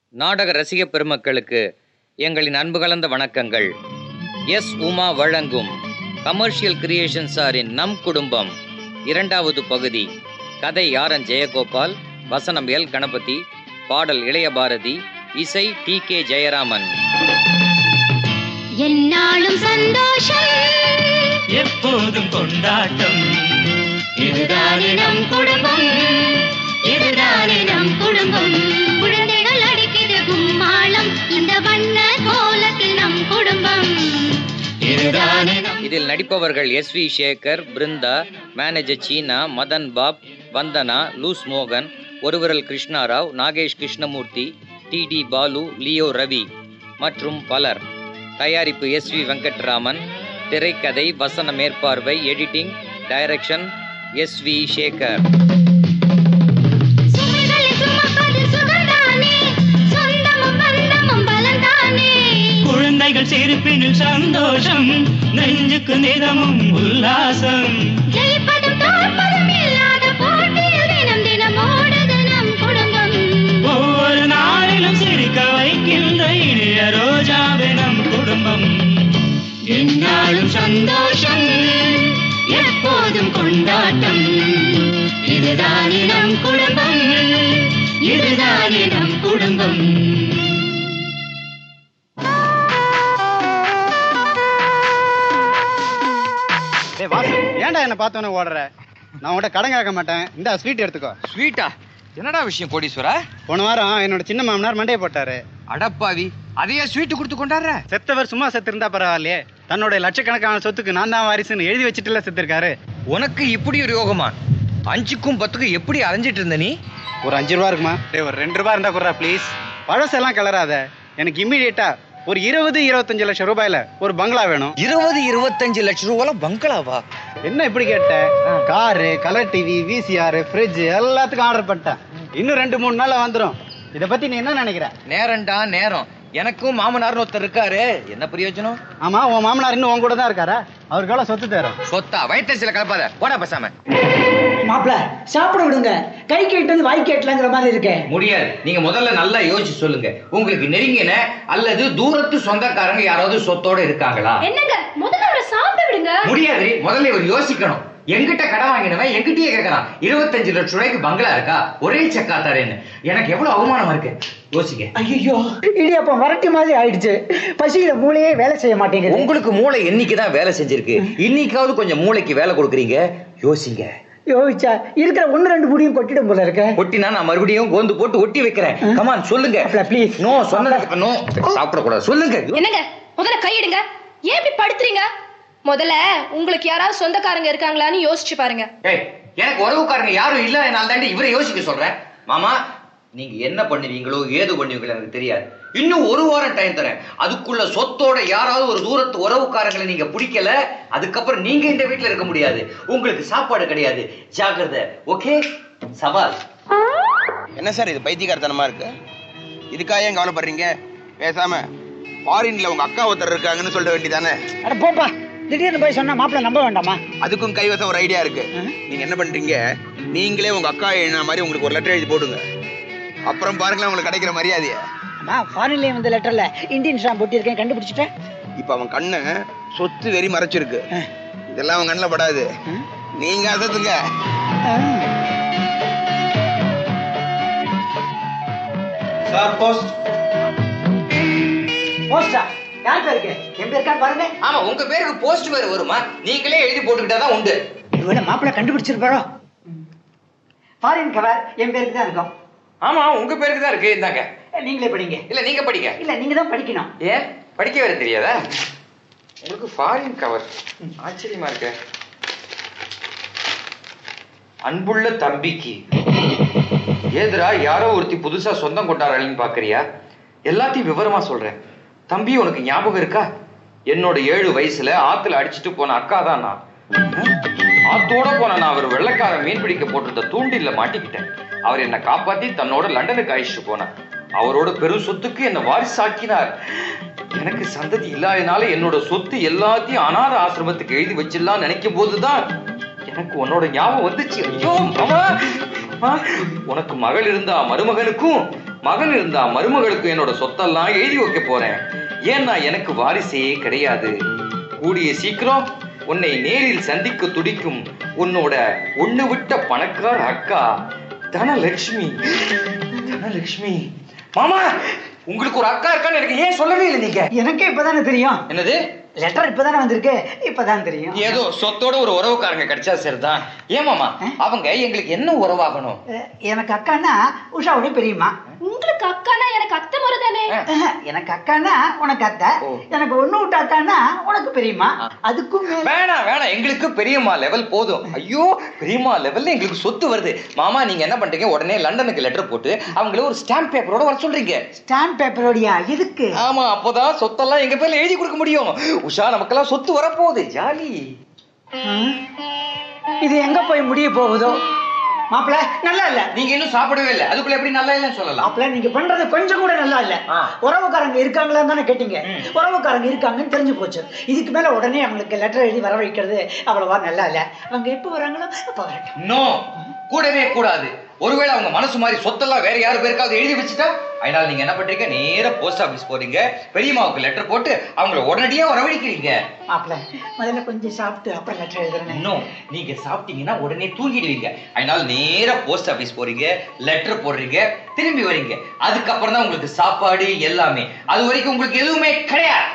நாடக ரசிக பெருமக்களுக்கு எங்களின் அன்பு கலந்த வணக்கங்கள் எஸ் உமா வழங்கும் கமர்ஷியல் கிரியேஷன் சாரின் நம் குடும்பம் இரண்டாவது பகுதி கதை ஆரன் ஜெயகோபால் வசனம் எல் கணபதி பாடல் இளைய பாரதி இசை டி கே ஜெயராமன் என்னாலும் சந்தோஷம் எப்போதும் கொண்டாட்டம் இதுதானே நம் குடும்பம் இதுதானே நம் குடும்பம் குழந்தைகள் அடிக்கிற கும்மாளம் இந்த வண்ண கோலத்தில் நம் குடும்பம் இதுதானே நம் இதில் நடிப்பவர்கள் S V Sekhar Brinda manager Cheena Madhan Bob Vandana loose மோகன் ஒருவரல் Krishnarao Nagesh Krishnamurthy T T Balu Leo Ravi மற்றும் பலர் தயாரிப்பு எஸ் வி வெங்கட்ராமன் திரைக்கதை வசன மேற்பார்வை editing direction S V Sekhar சுமைகளை சுமப்பது சுகம்தானே சொந்தமும் பந்தமும் பலன்தானே குழந்தைகள் சிரிப்பினில் சந்தோஷம் நெஞ்சுக்கு நிதமும் உல்லாசம் ஜெயிப்பதும் தோற்பதும் இல்லாத போட்டியில் தினம் தினம் ஓடுது நம் குடும்பம் ஒவ்வொரு நாளிலும் சிரிக்க வைக்கின்ற இனிய ரோஜாவே நம் குடும்பம் என்னாலும் சந்தோஷம் எப்போதும் கொண்டாட்டம் இதுதானே நம் குடும்பம் இதுதானே நம் குடும்பம் டேய் வாசு ஏன்டா என்ன பார்த்தோன்னே ஓடுற நான் உன்கிட்ட கடன் கேட்க மாட்டேன் இந்த ஸ்வீட் எடுத்துக்கோ ஸ்வீட்டா என்னடா விஷயம் கோடீஸ்வரா போன வாரம் என்னோட சின்ன மாமனார் மண்டையை போட்டாரு அடப்பாவி அதையே ஸ்வீட் கொடுத்து கொண்டாடுற செத்தவர் சும்மா செத்து இருந்தா பரவாயில்லையே தன்னுடைய லட்சக்கணக்கான சொத்துக்கு நான் தான் வாரிசுன்னு எழுதி வச்சுட்டுல செத்துருக்காரு உனக்கு இப்படி ஒரு யோகமா அஞ்சுக்கும் பத்துக்கும் எப்படி அலைஞ்சிட்டு இருந்த நீ ஒரு அஞ்சு ரூபா இருக்குமா டேய் ஒரு ரெண்டு ரூபா இருந்தா குறா ப்ளீஸ் பழசெல்லாம் கிளறாத எனக்கு இம்மிடியேட்டா ஒரு இருபது இருபத்தஞ்சு லட்சம் ரூபாயில ஒரு பங்களா வேணும் இருபது இருபத்தஞ்சு லட்சம் ரூபாய் பங்களாவா என்ன இப்படி கேட்ட car colour TV VCR fridge எல்லாத்துக்கும் ஆர்டர் பண்ணிட்டேன் இன்னும் ரெண்டு மூணு நாள்ல வந்துடும் இதை பத்தி நீ என்ன நினைக்கிற நேரம்டா நேரம் எனக்கும் மாமனார்னு ஒருத்தர் இருக்காரு என்ன பிரயோஜனம் ஆமா உன் மாமனார் இன்னும் உன் கூட தான் இருக்காரா அவருக்கு எவ்வளவு சொத்து தரும் சொத்தா வயிற்றுல கலப்பாத போடா பேசாம மாப்பிள சாப்பிட விடுங்க கை கேட்டது வாய் கேட்டலங்கிற மாதிரி இருக்கே முடியாது நீங்க முதல்ல நல்லா யோசிச்சு சொல்லுங்க உங்களுக்கு நெருங்கின அல்லது தூரத்து சொந்தக்காரங்க யாராவது சொத்தோட இருக்காங்களா என்னங்க முதல்ல அவரை சாப்பிட விடுங்க முடியாது முதல்ல இவர் யோசிக்கணும் எங்கிட்ட கடன் வாங்கினவன் எங்கிட்டயே கேட்கறான் இருபத்தஞ்சு லட்சம் ரூபாய்க்கு பங்களா இருக்கா ஒரே செக்கா தரேன்னு எனக்கு எவ்வளவு அவமானமா இருக்கு யோசிக்க ஐயோ இடியப்பம் வரட்டி மாதிரி ஆயிடுச்சு பசியில மூளையே வேலை செய்ய மாட்டேங்குது உங்களுக்கு மூளை என்னைக்கு தான் வேலை செஞ்சிருக்கு இன்னைக்காவது கொஞ்சம் மூளைக்கு வேலை கொடுக்குறீங்க யோசிங்க யோசிச்சா இருக்கிற ஒண்ணு ரெண்டு முடியும் கொட்டிடும் போல இருக்க ஒட்டினா நான் மறுபடியும் கோந்து போட்டு ஒட்டி வைக்கிறேன் கமான் சொல்லுங்க மாப்ள, please. நோ சொன்னதுக்கு நோ சாப்பிடக்கூடாது சொல்லுங்க என்னங்க முதல்ல கையிடுங்க ஏன் இப்படி படுத்துறீங்க முதல்ல உங்களுக்கு யாராவது சொந்தக்காரங்க இருக்காங்களான்னு யோசிச்சு பாருங்க ஏய் எனக்கு உறவுக்காரங்க யாரும் இல்லாதனால தாண்டி இவரை யோசிக்க சொல்றேன் மாமா நீங்க என்ன பண்ணுவீங்களோ ஏது பண்ணுவீங்களோ எனக்கு தெரியாது இன்னும் ஒரு வாரம் டைம் தரேன் அதுக்குள்ள சொத்தோட யாராவது ஒரு தூரத்து உறவுக்காரங்களை நீங்க பிடிக்கல அதுக்கப்புறம் நீங்க இந்த வீட்டுல இருக்க முடியாது உங்களுக்கு சாப்பாடு கிடையாது ஜாக்கிரதை ஓகே சவால் என்ன சார் இது பைத்தியக்காரத்தனமா இருக்கு இதுக்காக ஏன் கவலைப்படுறீங்க பேசாம ஃபாரின்ல உங்க அக்கா ஒருத்தர் இருக்காங்கன்னு சொல்ல வேண்டியதானே அட போப்பா திடீர்னு போய் சொன்னா மாப்பிள நம்ப வேண்டாமா அதுக்கும் கைவசம் ஒரு ஐடியா இருக்கு நீங்க என்ன பண்றீங்க நீங்களே உங்க அக்கா எழுதின மாதிரி உங்களுக்கு ஒரு லெட்டர் எழுதி போடுங்க அப்புறம் பாருங்களேன் உங்களுக்கு கிடைக்கிற மரியாதையை அம்மா ஃபாரின்ல வந்த லெட்டர்ல இந்தியன் ஸ்டாம்ப் போட்டிருக்கேன் கண்டுபிடிச்சிட்டேன் இப்ப அவன் கண்ணு சொத்து வெறி மறைச்சிருக்கு இதெல்லாம் அவன் கண்ணில் படாது நீங்க அசத்துங்க போஸ்டா யார் பேருக்கு என் பேருக்கா பாருங்க ஆமா உங்க பேருக்கு போஸ்ட் வேற வருமா நீங்களே எழுதி போட்டுக்கிட்டாதான் உண்டு இவனை மாப்பிள கண்டுபிடிச்சிருப்பாரோ ஃபாரின் கவர் என் பேருக்கு தான் இருக்கும் ஆமா உங்க பேருக்கு தான் இருக்கு இந்தாங்க நீங்களே படிங்க இல்ல நீங்க படிங்க இல்ல நீங்க தான் படிக்கணும் ஏன் படிக்க வேற தெரியாதா உங்களுக்கு ஃபாரின் கவர் ஆச்சரியமா இருக்கு அன்புள்ள தம்பிக்கு ஏதுரா யாரோ ஒருத்தி புதுசா சொந்தம் கொண்டாடுறாளின்னு பாக்குறியா எல்லாத்தையும் விவரமா சொல்றேன் தம்பி உனக்கு ஞாபகம் இருக்கா என்னோட ஏழு வயசுல ஆத்துல அடிச்சிட்டு போன அக்கா தான் நான் ஆத்தோட போன நான் அவர் வெள்ளக்கார மீன் பிடிக்க போட்டிருந்த தூண்டில்ல மாட்டிக்கிட்டேன் அவர் என்னை காப்பாத்தி தன்னோட லண்டனுக்கு அழைச்சிட்டு போனார் அவரோட பெரும் சொத்துக்கு என்ன வாரிசாக்கினார் எனக்கு சந்ததி இல்லாதனால என்னோட சொத்து எல்லாத்தையும் அனாத ஆசிரமத்துக்கு எழுதி வச்சிடலாம் நினைக்கும் போதுதான் எனக்கு உன்னோட ஞாபகம் வந்துச்சு ஐயோ மாமா அம்மா, உனக்கு மகள் இருந்தா மருமகனுக்கும் மகன் இருந்தா மருமகளுக்கு என்னோட சொத்தெல்லாம் எழுதி வைக்க போறேன் ஏன்னா எனக்கு வாரிசே கிடையாது கூடிய சீக்கிரம் உன்னை நேரில் சந்திக்க துடிக்கும் உன்னோட ஒண்ணு விட்ட பணக்கார அக்கா தனலட்சுமி தனலட்சுமி மாமா உங்களுக்கு ஒரு அக்கா இருக்கான்னு எனக்கு ஏன் சொல்லவே இல்லை நீங்க எனக்கே இப்பதானே தெரியும் என்னது லெட்டர் இப்பதானே வந்திருக்கு இப்பதான் தெரியும் ஏதோ சொத்தோட ஒரு உறவுக்காரங்க கிடைச்சா சரிதான் ஏமாமா அவங்க எங்களுக்கு என்ன உறவாகணும் அஹ், எனக்கு அக்கான்னா உஷாவுடைய பெரியம்மா உங்களுக்கு அக்கானா எனக்கு அத்தை முறை தானே அஹ், எனக்கு அக்கான்னா உனக்கு அத்தை ஓ. எனக்கு ஒண்ணு விட்ட அக்கான்னா உனக்கு பெரியம்மா அதுக்கும் மேல வேணாம் வேணாம் எங்களுக்கு பெரியம்மா லெவல் போதும் ஐயோ பெரியம்மா லெவல்ல எங்களுக்கு சொத்து வருது மாமா நீங்க என்ன பண்றீங்க உடனே லண்டனுக்கு லெட்டர் போட்டு அவங்கள ஒரு ஸ்டாம்ப் பேப்பரோட வர சொல்றீங்க ஸ்டாம்ப் பேப்பரோடியா எதுக்கு ஆமா அப்போதான் சொத்தெல்லாம் எங்க பேர்ல எழுதி கொடுக்க முடியும் உஷா நமக்கெல்லாம் சொத்து வரப்போகுது ஜாலி ஹம்? இது எங்க போய் முடிய போகுதோ மாப்பிள்ள நல்லா இல்ல நீங்க இன்னும் சாப்பிடவே இல்லை அதுக்குள்ள எப்படி நல்லா இல்லைன்னு சொல்லலாம் மாப்பிள்ள நீங்க பண்றது கொஞ்சம் கூட நல்லா இல்ல ஆ. உறவுக்காரங்க இருக்காங்களான்னு தானே கேட்டீங்க உறவுக்காரங்க இருக்காங்கன்னு தெரிஞ்சு போச்சு இதுக்கு மேல உடனே அவங்களுக்கு லெட்டர் எழுதி வரவழைக்கிறது அவ்வளவா நல்லா இல்ல அவங்க எப்ப வராங்களோ அப்ப வரட்டும் நோ கூடவே கூடாது ஒருவேளை அவங்க மனசு மாதிரி சொத்தெல்லாம் வேற யாரு பேருக்காவது எழுதி வச்சுட்டா அதனால நீங்க என்ன பண்றீங்க நேரா போஸ்ட் ஆபீஸ் போறீங்க பெரியம்மாவுக்கு லெட்டர் போட்டு அவங்கள உடனடியா வரவழைக்கிறீங்க மாப்பிள்ள முதல்ல கொஞ்சம் சாப்பிட்டு அப்புறம் லெட்டர் எழுதுறேன் இன்னும் நீங்க சாப்பிட்டீங்கன்னா உடனே தூங்கிடுவீங்க அதனால நேரா போஸ்ட் ஆபீஸ் போறீங்க லெட்டர் போடுறீங்க திரும்பி வரீங்க அதுக்கப்புறம் தான் உங்களுக்கு சாப்பாடு எல்லாமே அது வரைக்கும் உங்களுக்கு எதுவுமே கிடையாது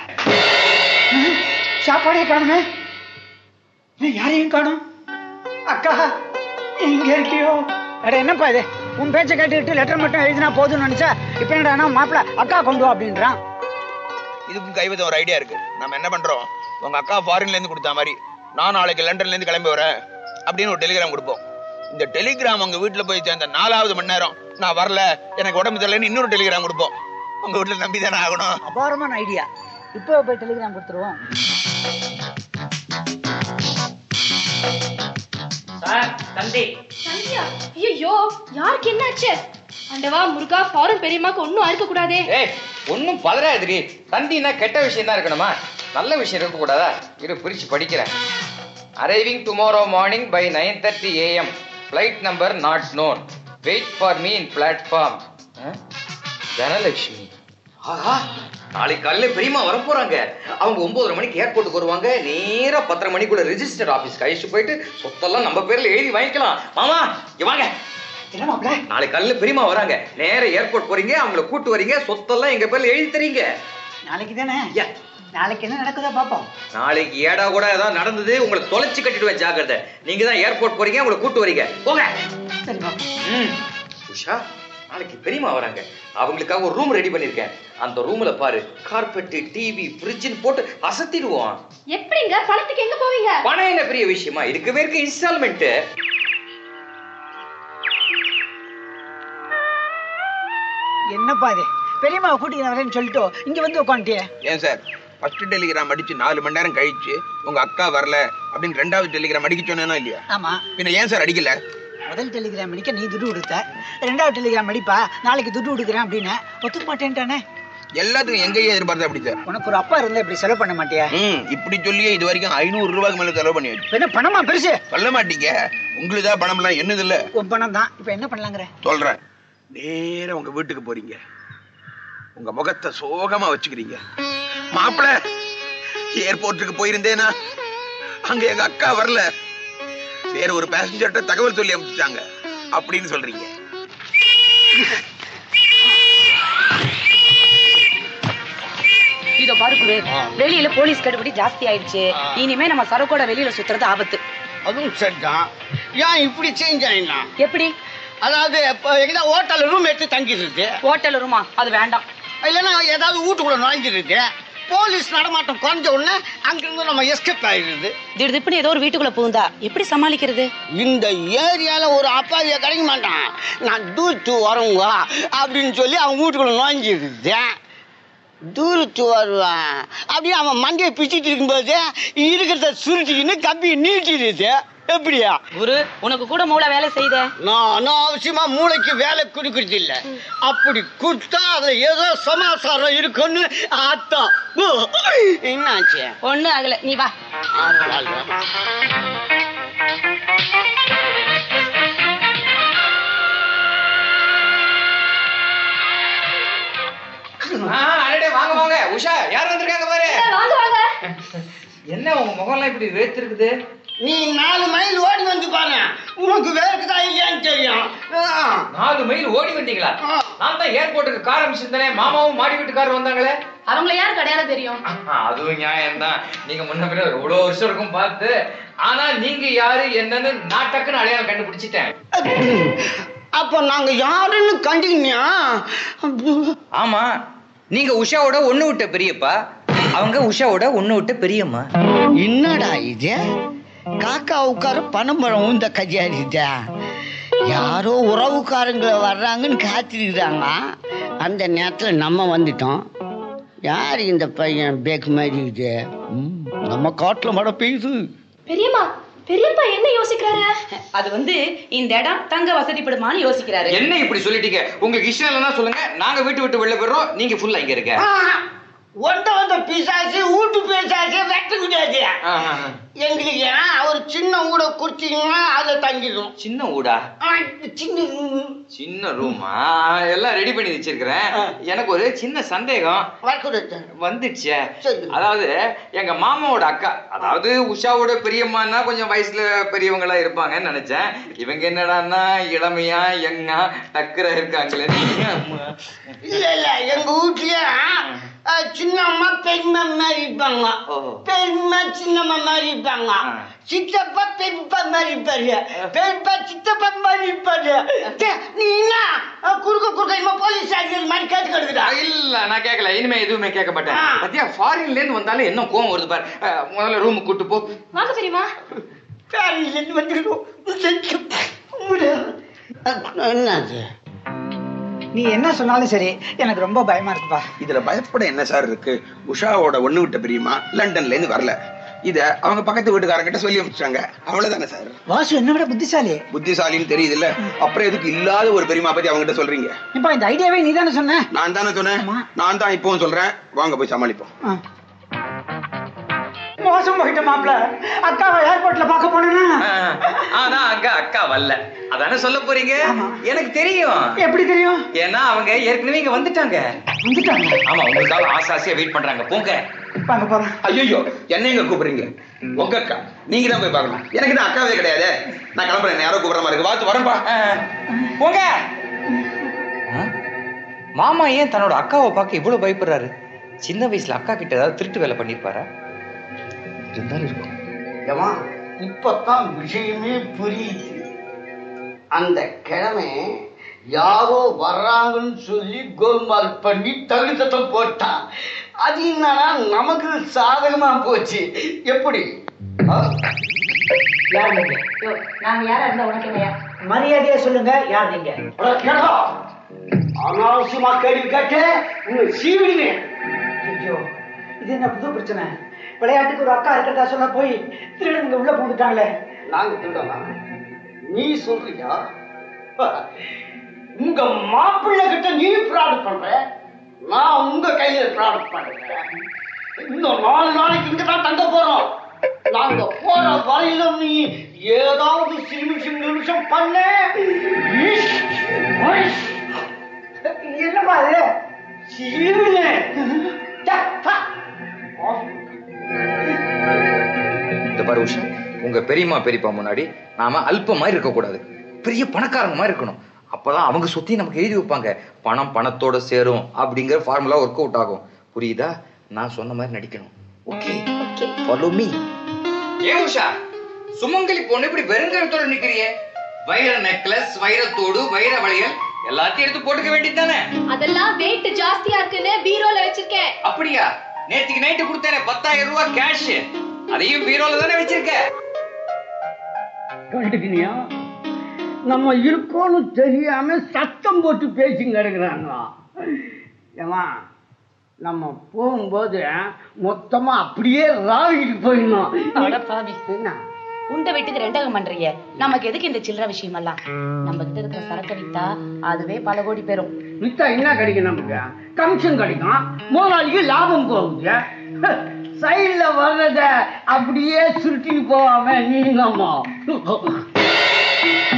சாப்பாடே காணுமே இன்னும் யாரையும் காணும் அக்கா எங்க இருக்கியோ அட என்னப்பா இது உன் பேச்சை கேட்டுக்கிட்டு லெட்டர் மட்டும் எழுதினா போதும்னு நினைச்சா இப்ப என்னடா மாப்பிள்ள அக்கா கொண்டு வா அப்படின்றான் இதுக்கும் கைவத ஒரு ஐடியா இருக்கு நம்ம என்ன பண்றோம் உங்க அக்கா ஃபாரின்ல இருந்து கொடுத்த மாதிரி நான் நாளைக்கு லண்டன்ல இருந்து கிளம்பி வரேன் அப்படின்னு ஒரு டெலிகிராம் கொடுப்போம் இந்த டெலிகிராம் உங்க வீட்டுல போய் சேர்ந்த நாலாவது மணி நேரம் நான் வரல எனக்கு உடம்பு தெரியலன்னு இன்னொரு டெலிகிராம் கொடுப்போம் உங்க வீட்டுல நம்பி தானே ஆகணும் அபாரமான ஐடியா இப்போ போய் டெலிகிராம் கொடுத்துருவோம் சந்தியா ஐயோ யாருக்கு என்னாச்சு ஆண்டவா முருகா ஃபாரின் பெரியம்மாக்கு ஒன்னும் ஆயிருக்க கூடாதே ஏய் ஒன்னும் பதறாதுரி தந்தினா கெட்ட விஷயம் தான் இருக்கணுமா நல்ல விஷயம் இருக்க கூடாதா இரு பிரிச்சு படிக்கிறேன் arriving tomorrow morning by nine thirty AM flight number not known wait for me in platform Dhanalakshmi ஆஹா நாளைக்கு காலையில பெரியம்மா வர போறாங்க அவங்க ஒன்பதரை மணிக்கு ஏர்போர்ட்டுக்கு வருவாங்க நேரா பத்தரை மணிக்குள்ள ரெஜிஸ்டர் ஆபீஸ்க்கு அழைச்சிட்டு போயிட்டு சொத்தெல்லாம் நம்ம பேர்ல எழுதி வாங்கிக்கலாம் மாமா இங்க வாங்க என்ன மாப்பிள்ள நாளைக்கு காலையில பெரியம்மா வராங்க நேரா ஏர்போர்ட் போறீங்க அவங்கள கூட்டு வரீங்க சொத்தெல்லாம் எங்க பேர்ல எழுதி தரீங்க நாளைக்கு தானே யா. நாளைக்கு என்ன நடக்குதா பாப்போம் நாளைக்கு ஏடா கூட ஏதாவது நடந்தது உங்களை தொலைச்சு கட்டிடுவேன் ஜாக்கிரதை நீங்க தான் ஏர்போர்ட் போறீங்க உங்களை கூட்டு வரீங்க போங்க சரி மாப்பிள்ள ம். உஷா நாளைக்கு பெரியம்மா வராங்க அவங்களுக்காக ஒரு ரூம் ரெடி பண்ணிருக்கேன் அந்த ரூம்ல பாரு கார்பெட் டிவி ஃப்ரிட்ஜ்னு போட்டு அசத்திடுவோம் எப்படிங்க பணத்துக்கு எங்க போவீங்க பணம் என்ன பெரிய விஷயமா இருக்கவே இருக்கு இன்ஸ்டால்மெண்ட் என்னப்பா இது பெரியம்மாவை கூட்டிட்டு வரேன்னு சொல்லிட்டு இங்க வந்து உட்காந்துட்டியே ஏன் சார் ஃபர்ஸ்ட் டெலிகிராம் அடிச்சு நாலு மணி நேரம் கழிச்சு உங்க அக்கா வரல அப்படின்னு ரெண்டாவது டெலிகிராம் அடிக்க சொன்னேனா இல்லையா ஆமா பின்ன ஏன் சார் அடிக்கல முதல் டெலிகிராம் அடிக்க நீ துட்டு கொடுத்த ரெண்டாவது டெலிகிராம் அடிப்பா நாளைக்கு துட்டு கொடுக்குறேன் அப்படின்னு ஒத்துக்க மாட்டேன்ட்டானே எல்லாத்துக்கும் எங்கேயே எதிர்பார்த்தா அப்படி சார் உனக்கு ஒரு அப்பா இருந்தா இப்படி செலவு பண்ண மாட்டியா ம் இப்படி சொல்லியே இது வரைக்கும் ஐநூறு ரூபாய்க்கு மேல செலவு பண்ணி வச்சு என்ன பணமா பெருசு சொல்ல மாட்டீங்க உங்களுதா பணம்லாம் என்னது இல்ல உன் பணம் தான் இப்ப என்ன பண்ணலாங்கிற சொல்றேன் நேரா உங்க வீட்டுக்கு போறீங்க உங்க முகத்தை சோகமா வச்சுக்கிறீங்க மாப்பிள ஏர்போர்ட்டுக்கு போயிருந்தேனா அங்க எங்க அக்கா வரல வேற ஒரு பேசஞ்சர்கிட்ட தகவல் சொல்லி அனுப்பிச்சிட்டாங்க அப்படின்னு சொல்றீங்க இதோ பாரு குரு வெளியில போலீஸ் கடுபடி ஜாஸ்தி ஆயிடுச்சு இனிமே நம்ம சரக்கோட வெளியில சுத்துறது ஆபத்து அதுவும் சரிதான் ஏன் இப்படி சேஞ்ச் ஆயிடலாம் எப்படி அதாவது இப்போ எங்கேயா ஹோட்டல் ரூம் எடுத்து தங்கிடுறது ஹோட்டல் ரூமா அது வேண்டாம் இல்லைன்னா ஏதாவது வீட்டுக்குள்ள நுழைஞ்சிருது போலீஸ் நடமாட்டம் குறைஞ்ச உடனே அங்கிருந்து நம்ம எஸ்கேப் ஆயிடுது திடுதிப்புன்னு ஏதோ ஒரு வீட்டுக்குள்ள புகுந்தா எப்படி சமாளிக்கிறது இந்த ஏரியால ஒரு அப்பாவிய கிடைக்க மாட்டான் நான் தூரத்து வரவங்க அப்படின்னு சொல்லி அவன் வீட்டுக்குள்ள நுழைஞ்சிருது தூரத்து வருவான் அப்படியே அவன் மண்டையை பிச்சுட்டு இருக்கும்போது இருக்கிறத சுருட்டிக்கின்னு கம்பியை நீட்டிடுது எப்படியா குரு உனக்கு கூட மூளை வேலை செய்த நான் அனாவசியமா மூளைக்கு வேலை கொடுக்கறது இல்ல அப்படி கொடுத்தா அதுல ஏதோ சமாசாரம் இருக்குன்னு அர்த்தம் ஓ, என்னாச்சு ஒண்ணு ஆகல நீ வா உஷா யார் வந்திருக்காங்க பாரு வாங்க வாங்க என்ன உங்க முகம்லாம் இப்படி வேர்த்திருக்குது நீ நாலு மைல் ஓடி வந்து பாரு உனக்கு வேர்க்குதா இல்லையான்னு தெரியும் ஆ. நாலு மைல் ஓடி வந்தீங்களா நான் தான் ஏர்போர்ட்டுக்கு கார் அனுப்பிச்சிருந்தேன் மாமாவும் மாடி வீட்டுக்காரர் வந்தாங்களே அவங்கள யாரு கிடையாது தெரியும் ஆ, அதுவும் நியாயம் தான் நீங்க முன்ன பின்ன எவ்வளவு வருஷம் இருக்கும் பார்த்து ஆனா நீங்க யாரு என்னன்னு நான் டக்குன்னு அடையாளம் கண்டுபிடிச்சிட்டேன் அப்போ நாங்க யாருன்னு கண்டினியா ஆமா நீங்க உஷாவோட ஒண்ணு விட்ட பெரியப்பா அவங்க உஷாவோட ஒண்ணு விட்ட பெரியம்மா என்னடா இது காக்கா உட்கார பணம்பழம் இந்த கஜாரிதா யாரோ உறவுக்காரங்க வர்றாங்கன்னு காத்திருக்கிறாங்க அந்த நேரத்துல நம்ம வந்துட்டோம் யார் இந்த பையன் பேக் மாதிரி இது ம், நம்ம காட்டுல மழை பெய்யுது பெரியம்மா பெரியப்பா என்ன யோசிக்கிறாரு அது வந்து இந்த இடம் தங்க வசதிப்படுமான்னு யோசிக்கிறாரு என்ன இப்படி சொல்லிட்டீங்க உங்களுக்கு இஷ்டம் இல்லைன்னா சொல்லுங்க நாங்க வீட்டு விட்டு வெளில போயிடுறோம் நீங்க ஃபுல்லா இங்க இருக்க ஒண்ட வந்த பிசாசு வீட்டு பிசாசு வெட்ட முடியாது ஆ, ஆ, ஆ. எங்களுக்கு ஏன் ஒரு சின்ன ஊட குடிச்சிங்கன்னா அதை தங்கிடும் சின்ன ஊடா ஆ, சின்ன சின்ன ரூமா எல்லாம் ரெடி பண்ணி வச்சிருக்கிறேன் எனக்கு ஒரு சின்ன சந்தேகம் வரக்கூடாது வந்துடுச்சே சொல்லு. அதாவது எங்க மாமாவோட அக்கா அதாவது உஷாவோட பெரியம்மான்னா கொஞ்சம் வயசுல பெரியவங்களா இருப்பாங்கன்னு நினைச்சேன் இவங்க என்னடான்னா இளமையா எங்கா டக்குரா இருக்காங்களே அம்மா. இல்ல இல்ல எங்க வீட்லயே ஆ, சின்னம்மா பெரியம்மா மாதிரி இருப்பாங்க ஓ. பெரியம்மா சின்னம்மா மாதிரி இருப்பாங்க ஆ. சித்தப்பா பெரியப்பா மாதிரி இருப்பாரு பெரியப்பா சித்தப்பா மாதிரி இருப்பாரு டே, நீ என்ன ஆ, குறுக்க குறுக்க இவன் போலீஸ் ஆகியது மாதிரி கேட்டு கிடக்குதா இல்ல நான் கேட்கல இனிமே எதுவுமே கேட்க மாட்டேன் ஆ. பத்தியா ஃபாரின்ல இருந்து வந்தாலும் என்ன கோவம் வருது பாரு அஹ், முதல்ல ரூமுக்கு கூட்டு போ வாங்க பெரியம்மா பேரில இருந்து வந்துருக்கோம் என்னது நீ என்ன சொன்னாலும் சரி எனக்கு ரொம்ப பயமா இருக்குப்பா இதுல பயப்பட என்ன சார் இருக்கு உஷாவோட ஒண்ணு விட்ட பிரியமா லண்டன்ல இருந்து வரல இத அவங்க பக்கத்து வீட்டுக்காரங்கிட்ட சொல்லி அனுப்பிச்சாங்க அவ்வளவுதானே சார் வாசு என்ன விட புத்திசாலி புத்திசாலின்னு தெரியுதுல்ல அப்புறம் எதுக்கு இல்லாத ஒரு பெரியமா பத்தி அவங்ககிட்ட சொல்றீங்க இப்ப இந்த ஐடியாவே நீ தானே சொன்ன நான் தானே சொன்னேன் ஆமா. நான் தான் இப்பவும் சொல்றேன் வாங்க போய் சமாளிப்போம் ஆ. மோசம் போயிட்ட மாப்பிள அக்காவை ஏர்போர்ட்ல பார்க்க போனேன்னா அஹ், ஆனா அங்க அக்கா வரல அதானே சொல்ல போறீங்க ஆமா. எனக்கு தெரியும் எப்படி தெரியும் ஏன்னா அவங்க ஏற்கனவே இங்க வந்துட்டாங்க வந்துட்டாங்க ஆமா உங்களுக்காக ஆசை ஆசையா வெயிட் பண்றாங்க போங்க வாங்க போறேன் ஐயோ என்ன எங்க கூப்பிடுறீங்க உங்க அக்கா நீங்க தான் போய் பார்க்கணும் எனக்கு தான் அக்காவே கிடையாது நான் கிளம்புறேன் யாரோ கூப்பிடுற மாதிரி இருக்கு வாத்து வரேன்பா அஹ், போங்க அஹ், மாமா ஏன் தன்னோட அக்காவை பார்க்க இவ்வளவு பயப்படுறாரு சின்ன வயசுல அக்கா கிட்ட ஏதாவது திருட்டு வேலை பண்ணிருப்பாரா இருந்தாலும் இருக்கும் ஏமா இப்பதான் விஷயமே புரியுது அந்த கிழமை யாரோ வர்றாங்கன்னு சொல்லி கோல்மால் பண்ணி தகுத்தத்தை போட்டான் அது என்னன்னா நமக்கு சாதகமா போச்சு எப்படி ஆ? யார் நீங்க நாங்க யாரா இருந்தா உனக்கு என்னையா மரியாதையா சொல்லுங்க யார் நீங்க அட கேடா, அனாவசியமா கேள்வி கேட்டு உங்க சீவிடுவேன் ஐயோ இது என்ன புது பிரச்சனை விளையாட்டுக்கு ஒரு அக்கா இருக்கிறதா சொல்ல போய் திருடனுங்க உள்ள போந்துட்டாங்களே நாங்க திருடலாம் நீ சொல்றியா உங்க மாப்பிள்ளை கிட்ட நீ ப்ராடக்ட் பண்ற நான் உங்க கையில ப்ராடக்ட் பண்றேன் இன்னும் நாலு நாளைக்கு இங்க தான் தங்க போறோம் நாங்க போற வரையில நீ ஏதாவது சிமிஷம் நிமிஷம் பண்ண இஷ், ஒய்ஷ். என்னப்பா அது சீவிடுவேன். டா, டா. இந்த பாரு உஷா உங்க பெரியம்மா பெரியப்பா முன்னாடி நாம அல்ப மாதிரி இருக்க கூடாது பெரிய பணக்காரங்க மாதிரி இருக்கணும் அப்பதான் அவங்க சுத்தி நமக்கு எழுதி வைப்பாங்க பணம் பணத்தோட சேரும் அப்படிங்கிற ஃபார்முலா ஒர்க் அவுட் ஆகும் புரியுதா நான் சொன்ன மாதிரி நடிக்கணும் ஓகே ஓகே ஃபாலோ மீ ஏன் உஷா சுமங்கலி பொண்ணு இப்படி வெறுங்கரத்தோட நிக்கிறியே வைர நெக்லஸ் வைரத்தோடு வைர வளையல் எல்லாத்தையும் எடுத்து போட்டுக்க வேண்டியது தானே அதெல்லாம் வெயிட் ஜாஸ்தியா இருக்குன்னு பீரோல வச்சிருக்கேன் அப்படியா நேத்துக்கு நைட்டு கொடுத்தேனே பத்தாயிரம் ரூபாய் கேஷ் அதையும் பீரோல தானே வச்சிருக்க கண்டுக்கினியா நம்ம இருக்கோன்னு தெரியாம சத்தம் போட்டு பேசி கிடக்குறாங்க ஏமா நம்ம போகும்போது மொத்தமா அப்படியே ராவிக்கு போயிடணும் அட பாவி. என்ன உண்ட வீட்டுக்கு ரெண்டகம் பண்றீங்க நமக்கு எதுக்கு இந்த சில்லற விஷயம் எல்லாம் நம்ம கிட்ட இருக்கிற சரக்கு வித்தா அதுவே பல கோடி பெறும் மித்தா என்ன கிடைக்கும் நமக்கு கமிஷன் கிடைக்கும் முதலாளிக்கு லாபம் போகுது சைடுல வர்றத அப்படியே சுருட்டிட்டு போவாம நீங்கம்மா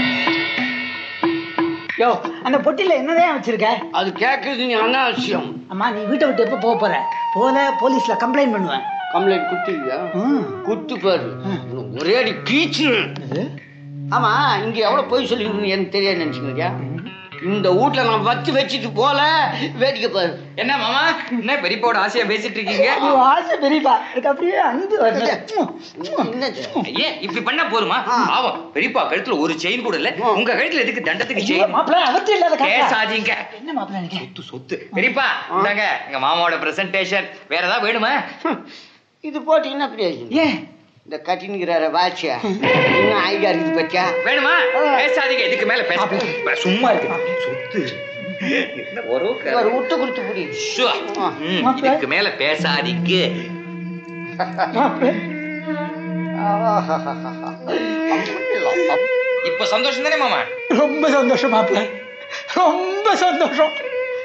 யோ அந்த பொட்டில என்னதான் வச்சிருக்க அது கேட்கறது நீ அனாவசியம் அம்மா நீ வீட்டை விட்டு எப்போ போக போற போல போலீஸ்ல கம்ப்ளைண்ட் பண்ணுவேன் கம்ப்ளைண்ட் குடுத்துருக்கியா குத்து பாரு ஒரே அடி கீச்சு ஆமா இங்க எவ்வளவு போய் சொல்லிருக்கீங்க எனக்கு தெரியாது நினைச்சுக்கிறியா இந்த வீட்ல நான் வச்சு வச்சுட்டு போல வேடிக்கை பாரு என்ன மாமா என்ன பெரியப்பாவோட ஆசையா பேசிட்டு இருக்கீங்க ஆசை பெரியப்பா எனக்கு அப்படியே அன்பு வருது ஐயே இப்படி பண்ணா போதுமா பாவம் பெரியப்பா கழுத்துல ஒரு செயின் கூட இல்ல உங்க கழுத்துல எதுக்கு தண்டத்துக்கு செயின் மாப்பிள்ள அவர்த்து இல்லாத கதை. பேசாதீங்க என்ன மாப்பிள்ள எனக்கு சொத்து சொத்து பெரியப்பா இந்தாங்க எங்க மாமாவோட பிரசன்டேஷன் வேற ஏதாவது வேணுமா இது போட்டீங்கன்னா பிரயோஜனம் ஏன் இந்த கட்டினுக்கிறார வாட்சியா இன்னும் ஐடியா இருக்குது பத்தியா வேணுமா பேசாதீங்க இதுக்கு மேல பேச சும்மா இருக்கு சொத்து என்ன ஒரு ஒரு விட்டு கொடுத்து புரியுது ஷோ. ம், இதுக்கு மேல பேசாதீங்க இப்ப சந்தோஷம் தானே மாமா ரொம்ப சந்தோஷம் மாப்பிள்ள ரொம்ப சந்தோஷம்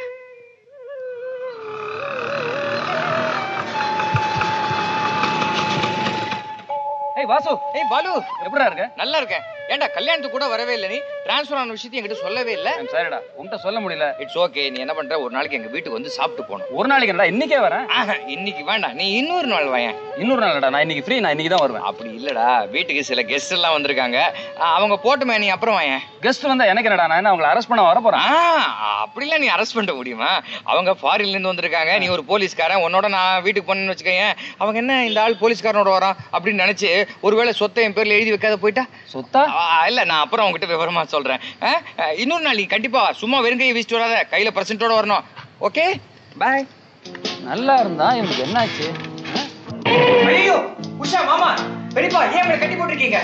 ஏய் வாசு ஏய் பாலு எப்படிடா இருக்க நல்லா இருக்கேன் ஏன்டா கல்யாணத்துக்கு கூட வரவே இல்லை நீ டிரான்ஸ்ஃபர் ஆன விஷயத்தையும் என்கிட்ட சொல்லவே இல்ல சரிடா உன்கிட்ட சொல்ல முடியல இட்ஸ் ஓகே நீ என்ன பண்ற ஒரு நாளைக்கு எங்க வீட்டுக்கு வந்து சாப்பிட்டு போகணும் ஒரு நாளைக்கு என்னடா இன்னைக்கே வரேன் ஆஹா, இன்னைக்கு வேண்டாம் நீ இன்னொரு நாள் வாயேன் இன்னொரு நாள்டா நான் இன்னைக்கு ஃப்ரீ நான் இன்னைக்கு தான் வருவேன் அப்படி இல்லடா வீட்டுக்கு சில கெஸ்ட் எல்லாம் வந்திருக்காங்க ஆ, அவங்க போட்டுமே நீ அப்புறம் வாயேன் கெஸ்ட் வந்தா எனக்கு என்னடா நான் என்ன அவங்களை அரெஸ்ட் பண்ண வர போறேன் ஆ அப்படிலாம் நீ அரெஸ்ட் பண்ண முடியுமா அவங்க ஃபாரின்ல இருந்து வந்திருக்காங்க நீ ஒரு போலீஸ்காரன் உன்னோட நான் வீட்டுக்கு போனேன்னு வச்சுக்கோயேன் அவங்க என்ன இந்த ஆள் போலீஸ்காரனோட வரான் அப்படின்னு நினைச்சு ஒருவேளை சொத்தை என் பேர்ல எழுதி வைக்காத போயிட்டா சொத்தா ஆ, இல்ல நான் அப்புறம் உங்ககிட்ட விவரமா சொல்றேன் ஆ, ஆ, இன்னொரு நாள் நீ கண்டிப்பா வா. சும்மா வெறுங்கையை வீசிட்டு வராத கையில பிரசன்ட்டோட வரணும் ஓகே பாய் நல்லா இருந்தா இவனுக்கு என்னாச்சு ஐயோ உஷா மாமா பெரியப்பா ஏன் இப்படி கட்டி போட்டிருக்கீங்க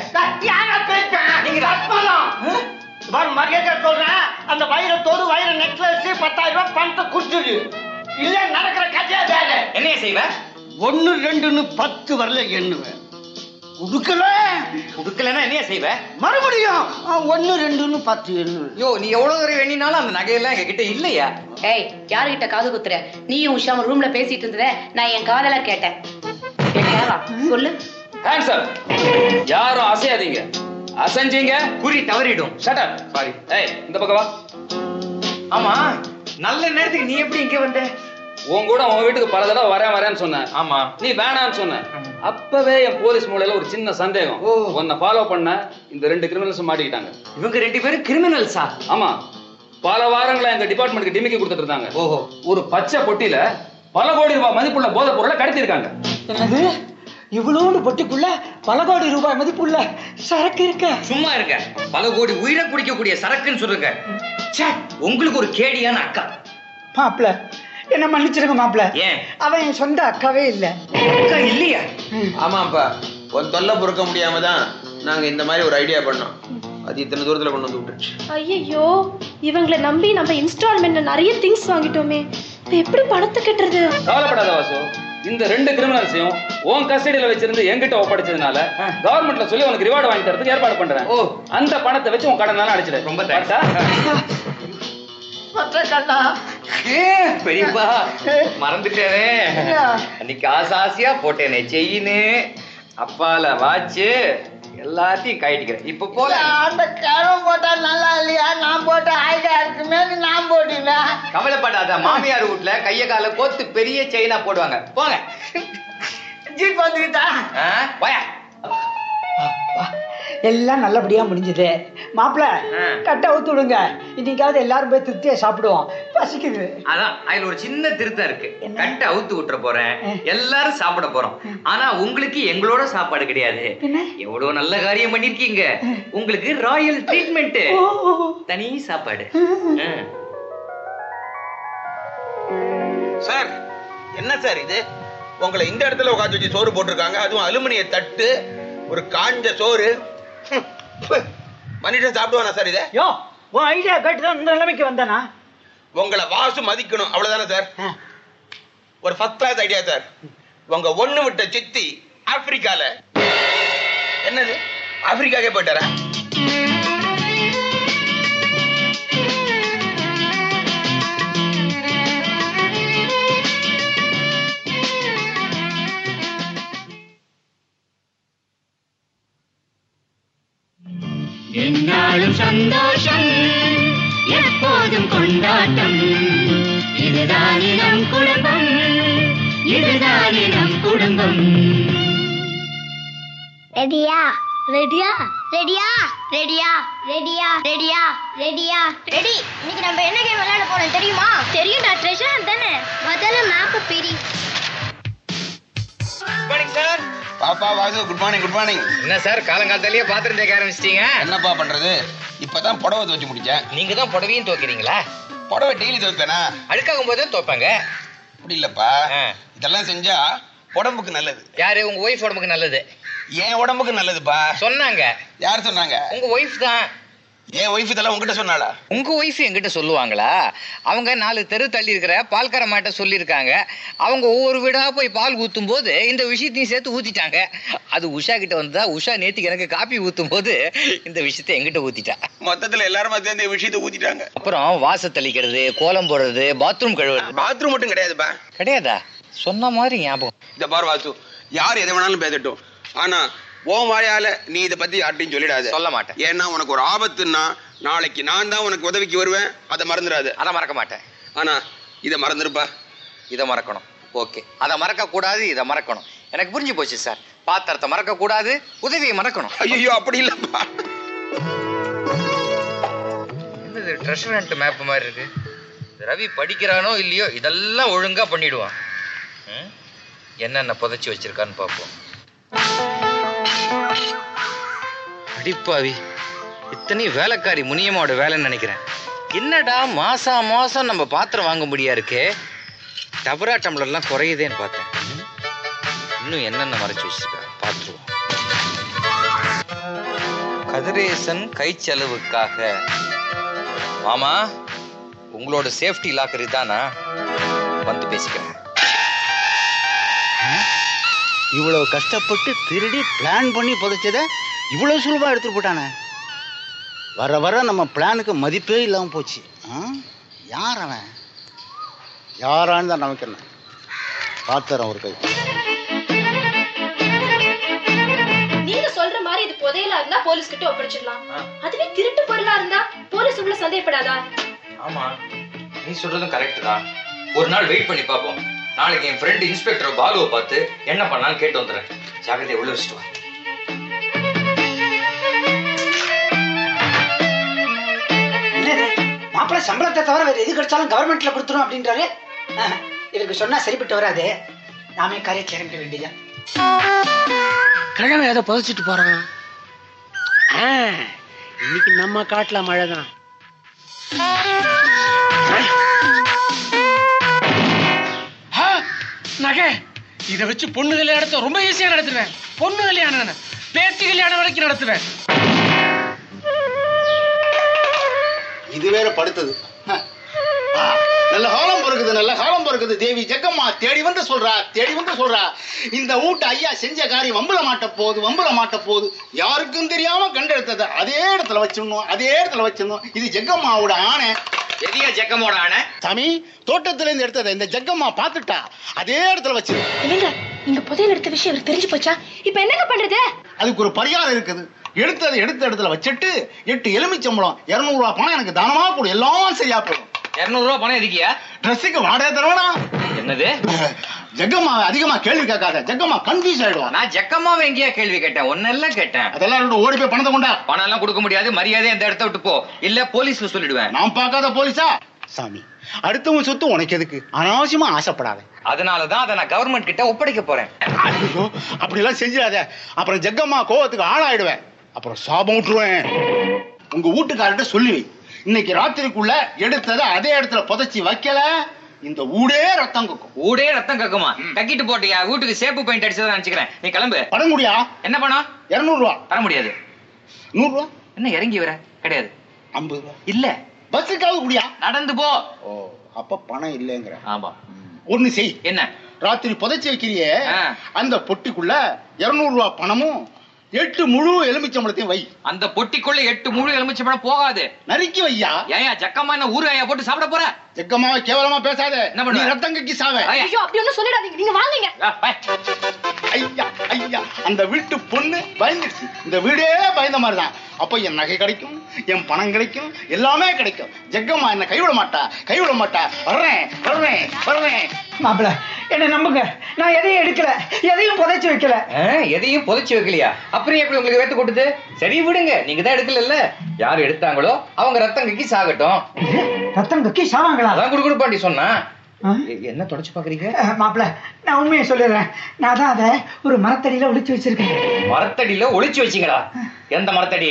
மரியாதை சொல்றேன் அந்த வைரத்தோடு வைர நெக்லஸ் பத்தாயிரம் ரூபாய் பணத்தை கொடுத்துரு இல்ல நடக்கிற கதையா வேலை என்னைய செய்வ ஒன்னு ரெண்டுன்னு பத்து வரல எண்ணுவேன் கொடுக்கல கொடுக்கலன்னா என்னைய செய்வ மறுபடியும் அஹ், ஒண்ணு ரெண்டுன்னு பத்து எண்ணுவேன் யோ நீ எவ்வளவு தூரம் வேணினாலும் அந்த நகையெல்லாம் எங்க கிட்ட இல்லையா ஏய் யாருகிட்ட காது குத்துற நீயும் உஷாவும் ரூம்ல பேசிட்டு இருந்தத நான் என் காதல கேட்டேன் கேட்டியாவா? சொல்லு ஆன்சர் யாரும் அசையாதீங்க அசைஞ்சீங்க குறி தவறிடும் ஷட்டர் சாரி ஏய் இந்த பக்கம் வா ஆமா நல்ல நேரத்துக்கு நீ எப்படி இங்க வந்த உன் கூட உன் வீட்டுக்கு பல தடவை வரேன் வரேன்னு சொன்னேன் ஆமா நீ வேணாம்னு சொன்ன அப்பவே என் போலீஸ் மூலையில ஒரு சின்ன சந்தேகம் உன்னை ஃபாலோ பண்ண இந்த ரெண்டு கிரிமினல்ஸ் மாட்டிக்கிட்டாங்க இவங்க ரெண்டு பேரும் கிரிமினல்ஸா ஆமா பல வாரங்களா எங்க டிபார்ட்மெண்ட்டுக்கு டிமிக்கி கொடுத்துட்டு இருந்தாங்க ஓஹோ ஒரு பச்சை பொட்டியில பல கோடி ரூபாய் மதிப்புள்ள போதைப் பொருளை கடத்திருக்காங்க என்னது இவ்வளோண்டு பொட்டிக்குள்ள பல கோடி ரூபாய் மதிப்புள்ள சரக்கு இருக்க சும்மா இருக்க பல கோடி உயிரை குடிக்கக்கூடிய சரக்குன்னு சொல்லுங்க ச்சே, உங்களுக்கு ஒரு கேடியான அக்கா மாப்பிள்ள என்ன மன்னிச்சிருங்க மாப்பிள்ள ஏன் அவன் என் சொந்த அக்காவே இல்ல அக்கா இல்லையா ஆமாப்பா உன் தொல்லை பொறுக்க முடியாம தான் நாங்க இந்த மாதிரி ஒரு ஐடியா பண்ணோம் அது இத்தனை தூரத்துல கொண்டு வந்து விட்டுருச்சு ஐயோ இவங்களை நம்பி நம்ம இன்ஸ்டால்மெண்ட்ல நிறைய திங்ஸ் வாங்கிட்டோமே இப்ப எப்படி பணத்தை கட்டுறது கவலைப்படாத வாசு இந்த ரெண்டு கிரிமினல்ஸையும் உன் கஸ்டடியில வச்சிருந்து என்கிட்ட ஒப்படைச்சதுனால கவர்மெண்ட்ல சொல்லி உனக்கு ரிவார்டு வாங்கி தரதுக்கு ஏற்பாடு பண்றேன் ஓ. அந்த பணத்தை வச்சு உன் கடன் அடிச்சிடு ரொம்ப thanks. வரட்டா? மற்ற கண்ணா ஏ, பெரியப்பா மறந்துட்டேனே அன்னைக்கு ஆசை ஆசையா போட்டேனே செயின்னு அப்பால வாட்சு எல்லாத்தையும் கழட்டிக்கிறேன் இப்ப போல அந்த கரம் போட்டா நல்லா இல்லையா நான் போட்ட ஐடியா இருக்குமே நான் போட்டுவேன் கவலைப்படாத மாமியார் வீட்ல கைய கால கோத்து பெரிய செயினா போடுவாங்க போங்க ஜீப் வந்துக்கிட்டா ஆ, போயா எல்லாம் நல்லபடியா முடிஞ்சது மாப்பிள்ள ஆ. கட்ட அவுத்து விடுங்க இன்னைக்காவது எல்லாரும் போய் திருப்தியா சாப்பிடுவோம் பசிக்குது அதான் அதுல ஒரு சின்ன திருத்தம் இருக்கு கட்டை அவுத்து விட்டுற போறேன் எல்லாரும் சாப்பிட போறோம் ஆனா உங்களுக்கு எங்களோட சாப்பாடு கிடையாது எவ்வளவு நல்ல காரியம் பண்ணிருக்கீங்க உங்களுக்கு ராயல் ட்ரீட்மெண்ட் தனி சாப்பாடு ஆ. சார் என்ன சார் இது உங்களை இந்த இடத்துல உட்காந்து வச்சு சோறு போட்டிருக்காங்க அதுவும் அலுமினிய தட்டு ஒரு காஞ்ச சோறு ஹம், ப்பு. மனுஷன் சாப்பிடுவானா சார் இதை யோ உன் ஐடியா கேட்டு தான் இந்த நிலைமைக்கு வந்தானா உங்களை வாசு மதிக்கணும் அவ்வளவுதானே சார் ஒரு ஃபர்ஸ்ட் கிளாஸ் ஐடியா சார் உங்க ஒண்ணு விட்ட சித்தி ஆப்பிரிக்கால என்னது ஆப்பிரிக்காக்கே போயிட்டாரா என்னாலும் சந்தோஷம் எப்போதும் கொண்டாட்டம் இது இதுதானே நம் குடும்பம் இதுதானே நம் குடும்பம் ரெடியா ரெடியா ரெடியா ரெடியா ரெடியா ரெடியா ரெடியா ரெடி இன்னைக்கு நம்ம என்ன கேம் விளையாட போறோம் தெரியுமா தெரியும்டா ட்ரெஷர் தானே முதல்ல மேப் பிரி சார் பாப்பா Vasu good morning good morning என்ன சார் காலங்காலத்திலேயே பாத்திரம் தேக்க ஆரம்பிச்சிட்டீங்க என்னப்பா பண்றது இப்பதான் புடவை துவச்சு முடிச்சேன் நீங்க தான் புடவையும் துவைக்கிறீங்களா புடவை டெய்லி துவைப்பேனா அழுக்காகும் போது துவைப்பாங்க அப்படி இல்லப்பா இதெல்லாம் செஞ்சா உடம்புக்கு நல்லது யாரு உங்க ஒய்ஃப் உடம்புக்கு நல்லது என் உடம்புக்கு நல்லதுப்பா சொன்னாங்க யார் சொன்னாங்க உங்க ஒய்ஃப் தான் என் ஒய்ஃப் இதெல்லாம் உங்ககிட்ட சொன்னாளா உங்க ஒய்ஃப் என்கிட்ட சொல்லுவாங்களா அவங்க நாலு தெரு தள்ளி இருக்கிற பால்கார மாட்ட சொல்லியிருக்காங்க அவங்க ஒவ்வொரு வீடா போய் பால் ஊத்தும் போது இந்த விஷயத்தையும் சேர்த்து ஊத்திட்டாங்க அது உஷா கிட்ட வந்தா உஷா நேத்துக்கு எனக்கு காப்பி ஊத்தும் போது இந்த விஷயத்தை எங்கிட்ட ஊத்திட்டா மொத்தத்துல எல்லாரும் சேர்ந்து இந்த விஷயத்தை ஊத்திட்டாங்க அப்புறம் வாச தெளிக்கிறது கோலம் போடுறது பாத்ரூம் கழுவுறது பாத்ரூம் மட்டும் கிடையாதுப்பா கிடையாதா சொன்ன மாதிரி ஞாபகம் இந்த பார் வாசு யார் எதை வேணாலும் பேசட்டும் ஆனா உன் வாயால நீ இதை பத்தி யார்ட்டையும் சொல்லிடாத சொல்ல மாட்டேன் ஏன்னா உனக்கு ஒரு ஆபத்துன்னா நாளைக்கு நான் தான் உனக்கு உதவிக்கு வருவேன் அதை மறந்துடாத அதை மறக்க மாட்டேன் ஆனா இதை மறந்துருப்பா இதை மறக்கணும் ஓகே அதை மறக்க கூடாது இதை மறக்கணும் எனக்கு புரிஞ்சு போச்சு சார் பாத்திரத்தை மறக்க கூடாது உதவியை மறக்கணும் ஐயோ அப்படி இல்லப்பா என்னது ட்ரெஷர் மேப் மாதிரி இருக்கு இது ரவி படிக்கிறானோ இல்லையோ இதெல்லாம் ஒழுங்கா பண்ணிடுவான் ம்? என்னென்ன புதைச்சி வச்சிருக்கான்னு பார்ப்போம் அடிப்பாவி இத்தனை வேலைக்காரி முனியம்மாவோட வேலைன்னு நினைக்கிறேன் என்னடா மாசா மாசம் நம்ம பாத்திரம் வாங்க முடியா இருக்கே டபரா டம்ளர்லாம் குறையுதேன்னு பார்த்தேன் ம்? இன்னும் என்னென்ன மறைச்சு வச்சிருக்கா பார்த்துருவோம் கதிரேசன் கை செலவுக்காக மாமா உங்களோட சேஃப்டி லாக்கர் இதானா வந்து பேசிக்கிறேன் இவ்வளவு கஷ்டப்பட்டு திருடி பிளான் பண்ணி புதைச்சத இவ்வளவு சுலபா எடுத்துட்டு போட்டானே வர வர நம்ம பிளானுக்கு மதிப்பே இல்லாம போச்சு ஆ? யார் அவன் யாரான்னு தான் நமக்கு என்ன பார்த்துறேன் ஒரு கை நீங்க சொல்ற மாதிரி இது புதையலா இருந்தா போலீஸ் கிட்ட ஒப்படைச்சிடலாம் அதுவே திருட்டு பொருளா இருந்தா போலீஸ் உங்களை சந்தேகப்படாதா ஆமா நீ சொல்றதும் கரெக்ட் தான் ஒரு நாள் வெயிட் பண்ணி பார்ப்போம் நாளைக்கு என் ஃப்ரெண்ட் இன்ஸ்பெக்டர் பாலுவை பார்த்து என்ன பண்ணாலும் கேட்டு வந்துடுறேன் ஜாக்கிரதை உள்ள வச்சுட்டு வா என்னது மாப்பிள்ளை சம்பளத்தை தவிர வேற எது கிடைச்சாலும் கவர்மெண்ட்ல கொடுத்துரும் அப்படின்றாரு ஆஹ், இவருக்கு சொன்னா சரிப்பட்டு வராது நாமே காரியத்தில் இறங்க வேண்டியதான் கிழமை ஏதோ புதைச்சிட்டு போறான் ஆ, இன்னைக்கு நம்ம காட்டுல மழை தான் நகை இதை வச்சு பொண்ணு கல்யாணத்தை ரொம்ப ஈஸியா நடத்துவேன் பொண்ணு கல்யாணம் என்ன? பேத்தி கல்யாணம் வரைக்கும் நடத்துவேன் இது வேற படுத்தது ஹ. ஆ, நல்ல காலம் பிறகுது நல்ல காலம் பிறகுது தேவி ஜெகம்மா தேடி வந்து சொல்றா தேடி வந்து சொல்றா இந்த வீட்டு ஐயா செஞ்ச காரியம் வம்புல மாட்ட போகுது வம்புல மாட்ட போகுது யாருக்கும் தெரியாம கண்டெடுத்ததை அதே இடத்துல வச்சிடணும் அதே இடத்துல வச்சிடணும் இது ஜெகம்மாவோட ஆணை எதியா ஜெக்கமோட ஆன சாமி தோட்டத்துல இருந்து எடுத்ததை இந்த ஜெகம்மா பார்த்துட்டா அதே இடத்துல வச்சிரு என்னங்க நீங்க புதையல் எடுத்த விஷயம் இவருக்கு தெரிஞ்சு போச்சா இப்ப என்னங்க பண்றது அதுக்கு ஒரு பரிகாரம் இருக்குது எடுத்ததை எடுத்த இடத்துல வச்சுட்டு எட்டு எலுமிச்சம்பளம் இருநூறு ரூபாய் பணம் எனக்கு தானமா கொடு எல்லாம் சரியா போயிடும் இருநூறு ரூபா பணம் எதுக்கியா ட்ரெஸ்ஸுக்கு வாடகை தருவனா என்னது ஜெகம்மா அதிகமா கேள்வி கேட்காத ஜெகம்மா கன்ஃபியூஸ் ஆயிடுவா நான் ஜெக்கம்மாவை எங்கேயா கேள்வி கேட்டேன் ஒன்னெல்லாம் கேட்டேன் அதெல்லாம் ரெண்டு ஓடி போய் பணத்தை கொண்டா பணம் எல்லாம் கொடுக்க முடியாது மரியாதை இந்த இடத்த விட்டு போ இல்ல போலீஸ்ல சொல்லிடுவேன் நான் பார்க்காத போலீஸா சாமி அடுத்தவன் சொத்து உனக்கு எதுக்கு அனாவசியமா ஆசைப்படாத அதனாலதான் அதை நான் கவர்மெண்ட் கிட்ட ஒப்படைக்க போறேன் ஐயோ அப்படிலாம் செஞ்சிடாத அப்புறம் ஜெகம்மா கோவத்துக்கு ஆளாயிடுவேன் அப்புறம் சாபம் விட்டுருவேன் உங்க வீட்டுக்காரர்கிட்ட சொல்லி வை இன்னைக்கு ராத்திரிக்குள்ள எடுத்ததை அதே இடத்துல புதைச்சி வைக்கல இந்த ஊடே ரத்தம் கொக்கும் ஊடே ரத்தம் கக்குமா கக்கிட்டு போட்டியா வீட்டுக்கு சேப்பு பெயிண்ட் அடிச்சதா நினைச்சுக்கிறேன் நீ கிளம்பு படம் முடியா என்ன பணம் இருநூறு ரூபா தர முடியாது நூறு ரூபா என்ன இறங்கி வர கிடையாது ஐம்பது ரூபா இல்ல பஸ்ஸுக்காவது குடியா நடந்து போ ஓ அப்ப பணம் இல்லைங்கிற ஆமா ஒண்ணு செய் என்ன ராத்திரி புதைச்சி வைக்கிறியே ஆ. அந்த பொட்டிக்குள்ள இருநூறு ரூபா பணமும் எட்டு முழு எலுமிச்சம்பழத்தையும் வை அந்த பொட்டிக்குள்ள எட்டு முழு எலுமிச்சம்பழம் போகாது நறுக்கி வையா ஏயா ஜக்கம்மா என்ன ஊறுகாயா போட்டு சாப்பிட போற ஜக்கம்மாவை கேவலமா பேசாத என்ன பண்ணுவ? நீ ரத்தம் கக்கி சாவ ஐயா. ஐயோ அப்படி ஒண்ணும் சொல்லிடாதீங்க நீங்க வாங்குங்க ஆ, பை. ஐயா ஐயா அந்த வீட்டு பொண்ணு பயந்துருச்சு இந்த வீடே பயந்த மாதிரி தான் அப்ப என் நகை கிடைக்கும் என் பணம் கிடைக்கும் எல்லாமே கிடைக்கும் ஜக்கம்மா என்ன கைவிட மாட்டா கைவிட மாட்டா வர்றேன் வர்றேன் வர்றேன் மாப்பிள என்ன நம்புங்க நான் எதையும் எடுக்கல எதையும் புதைச்சு வைக்கல ஆ, எதையும் புதைச்சு வைக்கலையா அப்புறம் எப்படி உங்களுக்கு வேத்து கொட்டுது சரி விடுங்க நீங்க தான் எடுக்கல யார் எடுத்தாங்களோ அவங்க ரத்தம் கக்கி சாகட்டும் ரத்தம் கக்கி சாவாங்களா அதான் குடு பாண்டி சொன்னா ஆ? எ- என்ன தொடச்சு பாக்குறீங்க அஹ், மாப்பிள நான் உண்மையை சொல்லிடுறேன் நான் தான் அதை ஒரு மரத்தடியில ஒளிச்சு வச்சிருக்கேன் மரத்தடியில ஒளிச்சு வச்சீங்களா எந்த மரத்தடி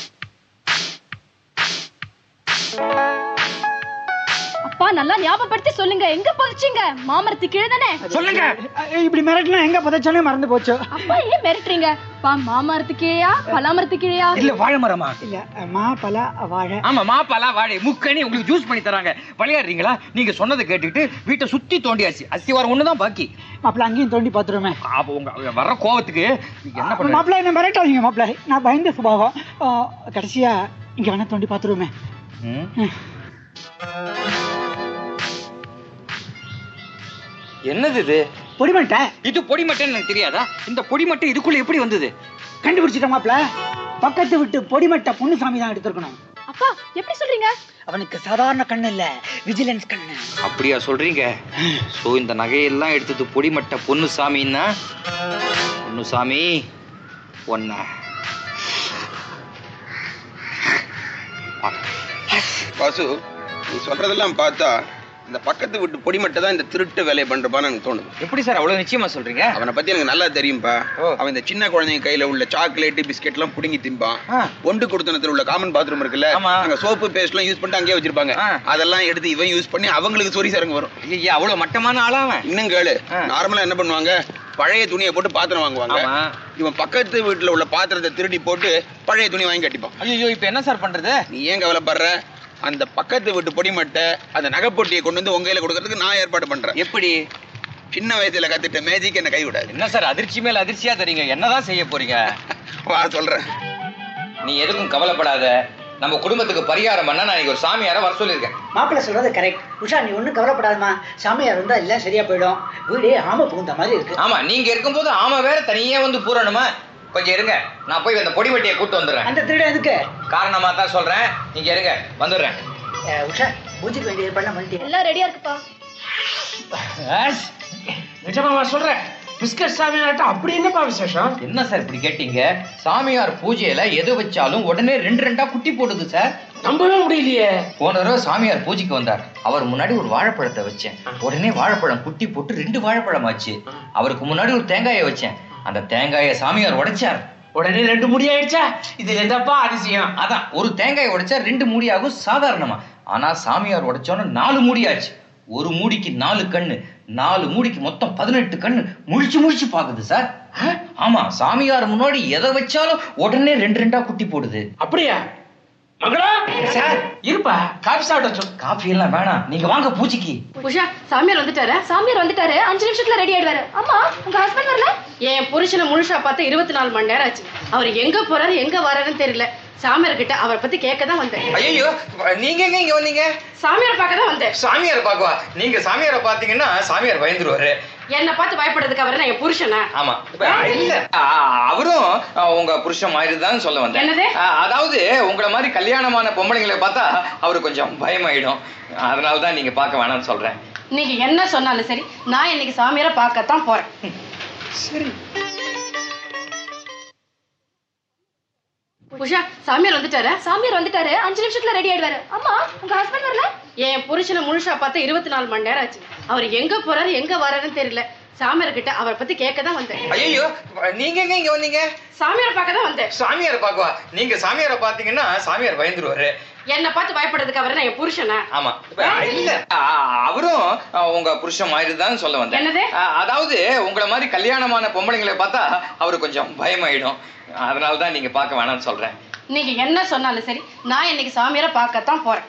அப்பா நல்லா ஞாபகப்படுத்தி சொல்லுங்க எங்க புதைச்சீங்க மாமரத்து கீழே தானே சொல்லுங்க அஹ், இப்படி மிரட்டினா எங்க புதைச்சோன்னே மறந்து போச்சு அப்பா ஏன் மிரட்டுறீங்க அப்பா மாமரத்து கீழையா பலாமரத்து கீழையா இல்ல வாழை மரமா இல்ல அஹ், மா பல வாழை ஆமா மாப்பழா வாழை முக்கணி உங்களுக்கு ஜூஸ் பண்ணி தராங்க விளையாடுறீங்களா நீங்க சொன்னதை கேட்டுட்டு வீட்டை சுத்தி தோண்டியாச்சு அஸ்திவாரம் ஒண்ணுதான் பாக்கி மாப்பிள அங்கேயும் தோண்டி பார்த்துருவேன் அப்ப உங்க வர்ற கோவத்துக்கு என்ன பண்ண மாப்பிள என்ன மிரட்டாதீங்க மாப்பிள நான் பயந்த சுபாவம் அஹ், கடைசியா இங்க வேணா தோண்டி பார்த்துருவேன் என்னது இது பொடிமட்டை இது பொடி மட்டும் எனக்கு தெரியாதா இந்த பொடி மட்டும் இதுக்குள்ள எப்படி வந்தது கண்டுபிடிச்சிட்டேன் மாப்பிள பக்கத்து விட்டு பொடிமட்டை பொண்ணுசாமி தான் எடுத்திருக்கணும் அப்பா எப்படி சொல்றீங்க அவனுக்கு சாதாரண கண்ணு இல்ல விஜிலன்ஸ் கண்ணு அப்படியா சொல்றீங்க சோ இந்த நகையெல்லாம் எடுத்தது பொடிமட்ட பொண்ணு சாமின்னா பொண்ணு சாமி ஒன்ன வாசு நீ சொல்றதெல்லாம் பார்த்தா இந்த பக்கத்து வீட்டு பொடிமட்டை தான் இந்த திருட்டு வேலையை பண்றப்பான்னு எனக்கு தோணுது எப்படி சார் அவ்வளவு நிச்சயமா சொல்றீங்க அவனை பத்தி எனக்கு நல்லா தெரியும்பா ஓ. அவன் இந்த சின்ன குழந்தைங்க கையில உள்ள சாக்லேட் பிஸ்கெட் எல்லாம் புடுங்கி திம்பான் ஆ. ஒன்று கொடுத்தனத்துல உள்ள காமன் பாத்ரூம் இருக்குல்ல ஆமா. அங்க சோப்பு பேஸ்ட் எல்லாம் யூஸ் பண்ணிட்டு அங்கேயே வச்சிருப்பாங்க ஆ. அதெல்லாம் எடுத்து இவன் யூஸ் பண்ணி அவங்களுக்கு சொரி சரங்கு வரும் ஐயா அவ்வளவு மட்டமான ஆளா அவன் இன்னும் கேளு ஆ. நார்மலா என்ன பண்ணுவாங்க பழைய துணியை போட்டு பாத்திரம் வாங்குவாங்க ஆமா. இவன் பக்கத்து வீட்டுல உள்ள பாத்திரத்தை திருடி போட்டு பழைய துணி வாங்கி கட்டிப்பான் ஐயோ இப்ப என்ன சார் பண்றது நீ ஏன் கவலைப்படுற அந்த பக்கத்து வீட்டு பொடிமட்டை அந்த நகைப்பொட்டியை கொண்டு வந்து உங்க கையில கொடுக்கறதுக்கு நான் ஏற்பாடு பண்றேன் எப்படி சின்ன வயசுல கத்துட்ட மேஜிக் என்ன கைவிடாது என்ன சார் அதிர்ச்சி மேல அதிர்ச்சியா தெரியுங்க என்னதான் செய்ய போறீங்க வா சொல்றேன் நீ எதுக்கும் கவலைப்படாத நம்ம குடும்பத்துக்கு பரிகாரம் பண்ண நான் இன்னைக்கு ஒரு சாமியார வர சொல்லியிருக்கேன் மாப்பிள்ள சொல்றது கரெக்ட் உஷா நீ ஒன்றும் கவலைப்படாதம்மா சாமியார் இருந்தா எல்லாம் சரியா போயிடும் வீடே ஆம புகுந்த மாதிரி இருக்கு ஆமா நீங்க இருக்கும்போது ஆமா வேற தனியே வந்து பூரணுமா கொஞ்சம் இருங்க நான் போய் அந்த பொடிவட்டியை கூட்டு வந்துடுறேன் அந்த திருட எதுக்கு காரணமா தான் சொல்றேன் நீங்க இருங்க வந்துடுறேன் அஹ், உஷா பூஜைக்கு வேண்டிய ஏற்பாடு பண்ணிட்டேன் எல்லாம் ரெடியா இருக்குப்பா நிஜமாவா சொல்றேன் பிஸ்கட் சாமியாட்டம் அப்படி என்னப்பா விசேஷம் என்ன சார் இப்படி கேட்டீங்க சாமியார் பூஜையில எது வச்சாலும் உடனே ரெண்டு ரெண்டா குட்டி போடுது சார் நம்பவே முடியலையே போன தடவை சாமியார் பூஜைக்கு வந்தார் அவர் முன்னாடி ஒரு வாழைப்பழத்தை வச்சேன் உடனே வாழைப்பழம் குட்டி போட்டு ரெண்டு வாழைப்பழம் ஆச்சு அவருக்கு முன்னாடி ஒரு தேங்காயை வச்சேன் அந்த தேங்காயை சாமியார் உடைச்சார் உடனே ரெண்டு முடி ஆயிடுச்சா இது என்னப்பா அதிசயம் அதான் ஒரு தேங்காயை உடைச்சா ரெண்டு மூடி ஆகும் சாதாரணமா ஆனா சாமியார் உடைச்சோன்னு நாலு மூடி ஆச்சு ஒரு மூடிக்கு நாலு கண்ணு நாலு மூடிக்கு மொத்தம் பதினெட்டு கண்ணு முழிச்சு முழிச்சு பாக்குது சார் ஆமா சாமியார் முன்னாடி எதை வச்சாலும் உடனே ரெண்டு ரெண்டா குட்டி போடுது அப்படியா மகளா சார் இருப்பா காபி சாப்பிட சொல் காஃபி எல்லாம் வேணாம் நீங்க வாங்க பூஜைக்கு உஷா சாமியார் வந்துட்டாரு சாமியார் வந்துட்டாரு அஞ்சு நிமிஷத்துல ரெடி ஆயிடுவாரு அம்மா உங்க ஹஸ்பண்ட் வரல என் புருஷனை முழுசா பார்த்து இருபத்தி நாலு மணி நேரம் ஆச்சு அவர் எங்க போறாரு எங்க வராருன்னு தெரியல சாமியார் கிட்ட அவரை பத்தி கேட்க தான் வந்தேன் ஐயோ நீங்க எங்க இங்க வந்தீங்க சாமியார் பார்க்க தான் வந்தேன் சாமியார் பாக்குவா நீங்க சாமியாரை பாத்தீங்கன்னா சாமியார் பயந்துருவாரு என்னை பார்த்து பயப்படுறதுக்கு அவர் என் புருஷனா ஆமா இப்ப இல்ல ஆ, அவரும் ஆ, உங்க புருஷன் மாதிரி தான் சொல்ல வந்தேன் என்னது? ஆ, அதாவது உங்கள மாதிரி கல்யாணமான பொம்பளைங்களை பார்த்தா அவரு கொஞ்சம் பயமாயிடும் அதனால தான் நீங்க பார்க்க வேணாம்னு சொல்றேன் நீங்க என்ன சொன்னாலும் சரி நான் இன்னைக்கு சாமியாரை பார்க்கத்தான் போறேன் உஷா சாமியார் வந்துட்டாரு சாமியார் வந்துட்டாரு அஞ்சு நிமிஷத்துல ரெடி ஆயிடுவாரு அம்மா உங்க ஹஸ்பண்ட் வரல என் புருஷனை முழுசா பார்த்து இருபத்தி நாலு மணி நேரம் ஆச்சு அவர் எங்க போறாரு எங்க வராருன்னு தெரியல சாமியார் கிட்ட அவரை பத்தி கேட்க தான் வந்தேன் ஐயோ நீங்க எங்க இங்க வந்தீங்க சாமியார் பார்க்க தான் வந்தேன் சாமியார் பாக்குவா நீங்க சாமியாரை பாத்தீங்கன்னா சாமியார் பயந்துருவாரு என்னை பார்த்து பயப்படுறதுக்கு அவர் என் புருஷனா ஆமா இப்ப இல்ல ஆ, அவரும் ஆ, உங்க புருஷன் மாதிரி தான் சொல்ல வந்தேன் என்னது? ஆ, அதாவது உங்கள மாதிரி கல்யாணமான பொம்பளைங்களை பார்த்தா அவரு கொஞ்சம் பயமாயிடும் அதனால தான் நீங்க பார்க்க வேணாம்னு சொல்றேன் நீங்க என்ன சொன்னாலும் சரி நான் இன்னைக்கு சாமியாரை பார்க்கத்தான் போறேன்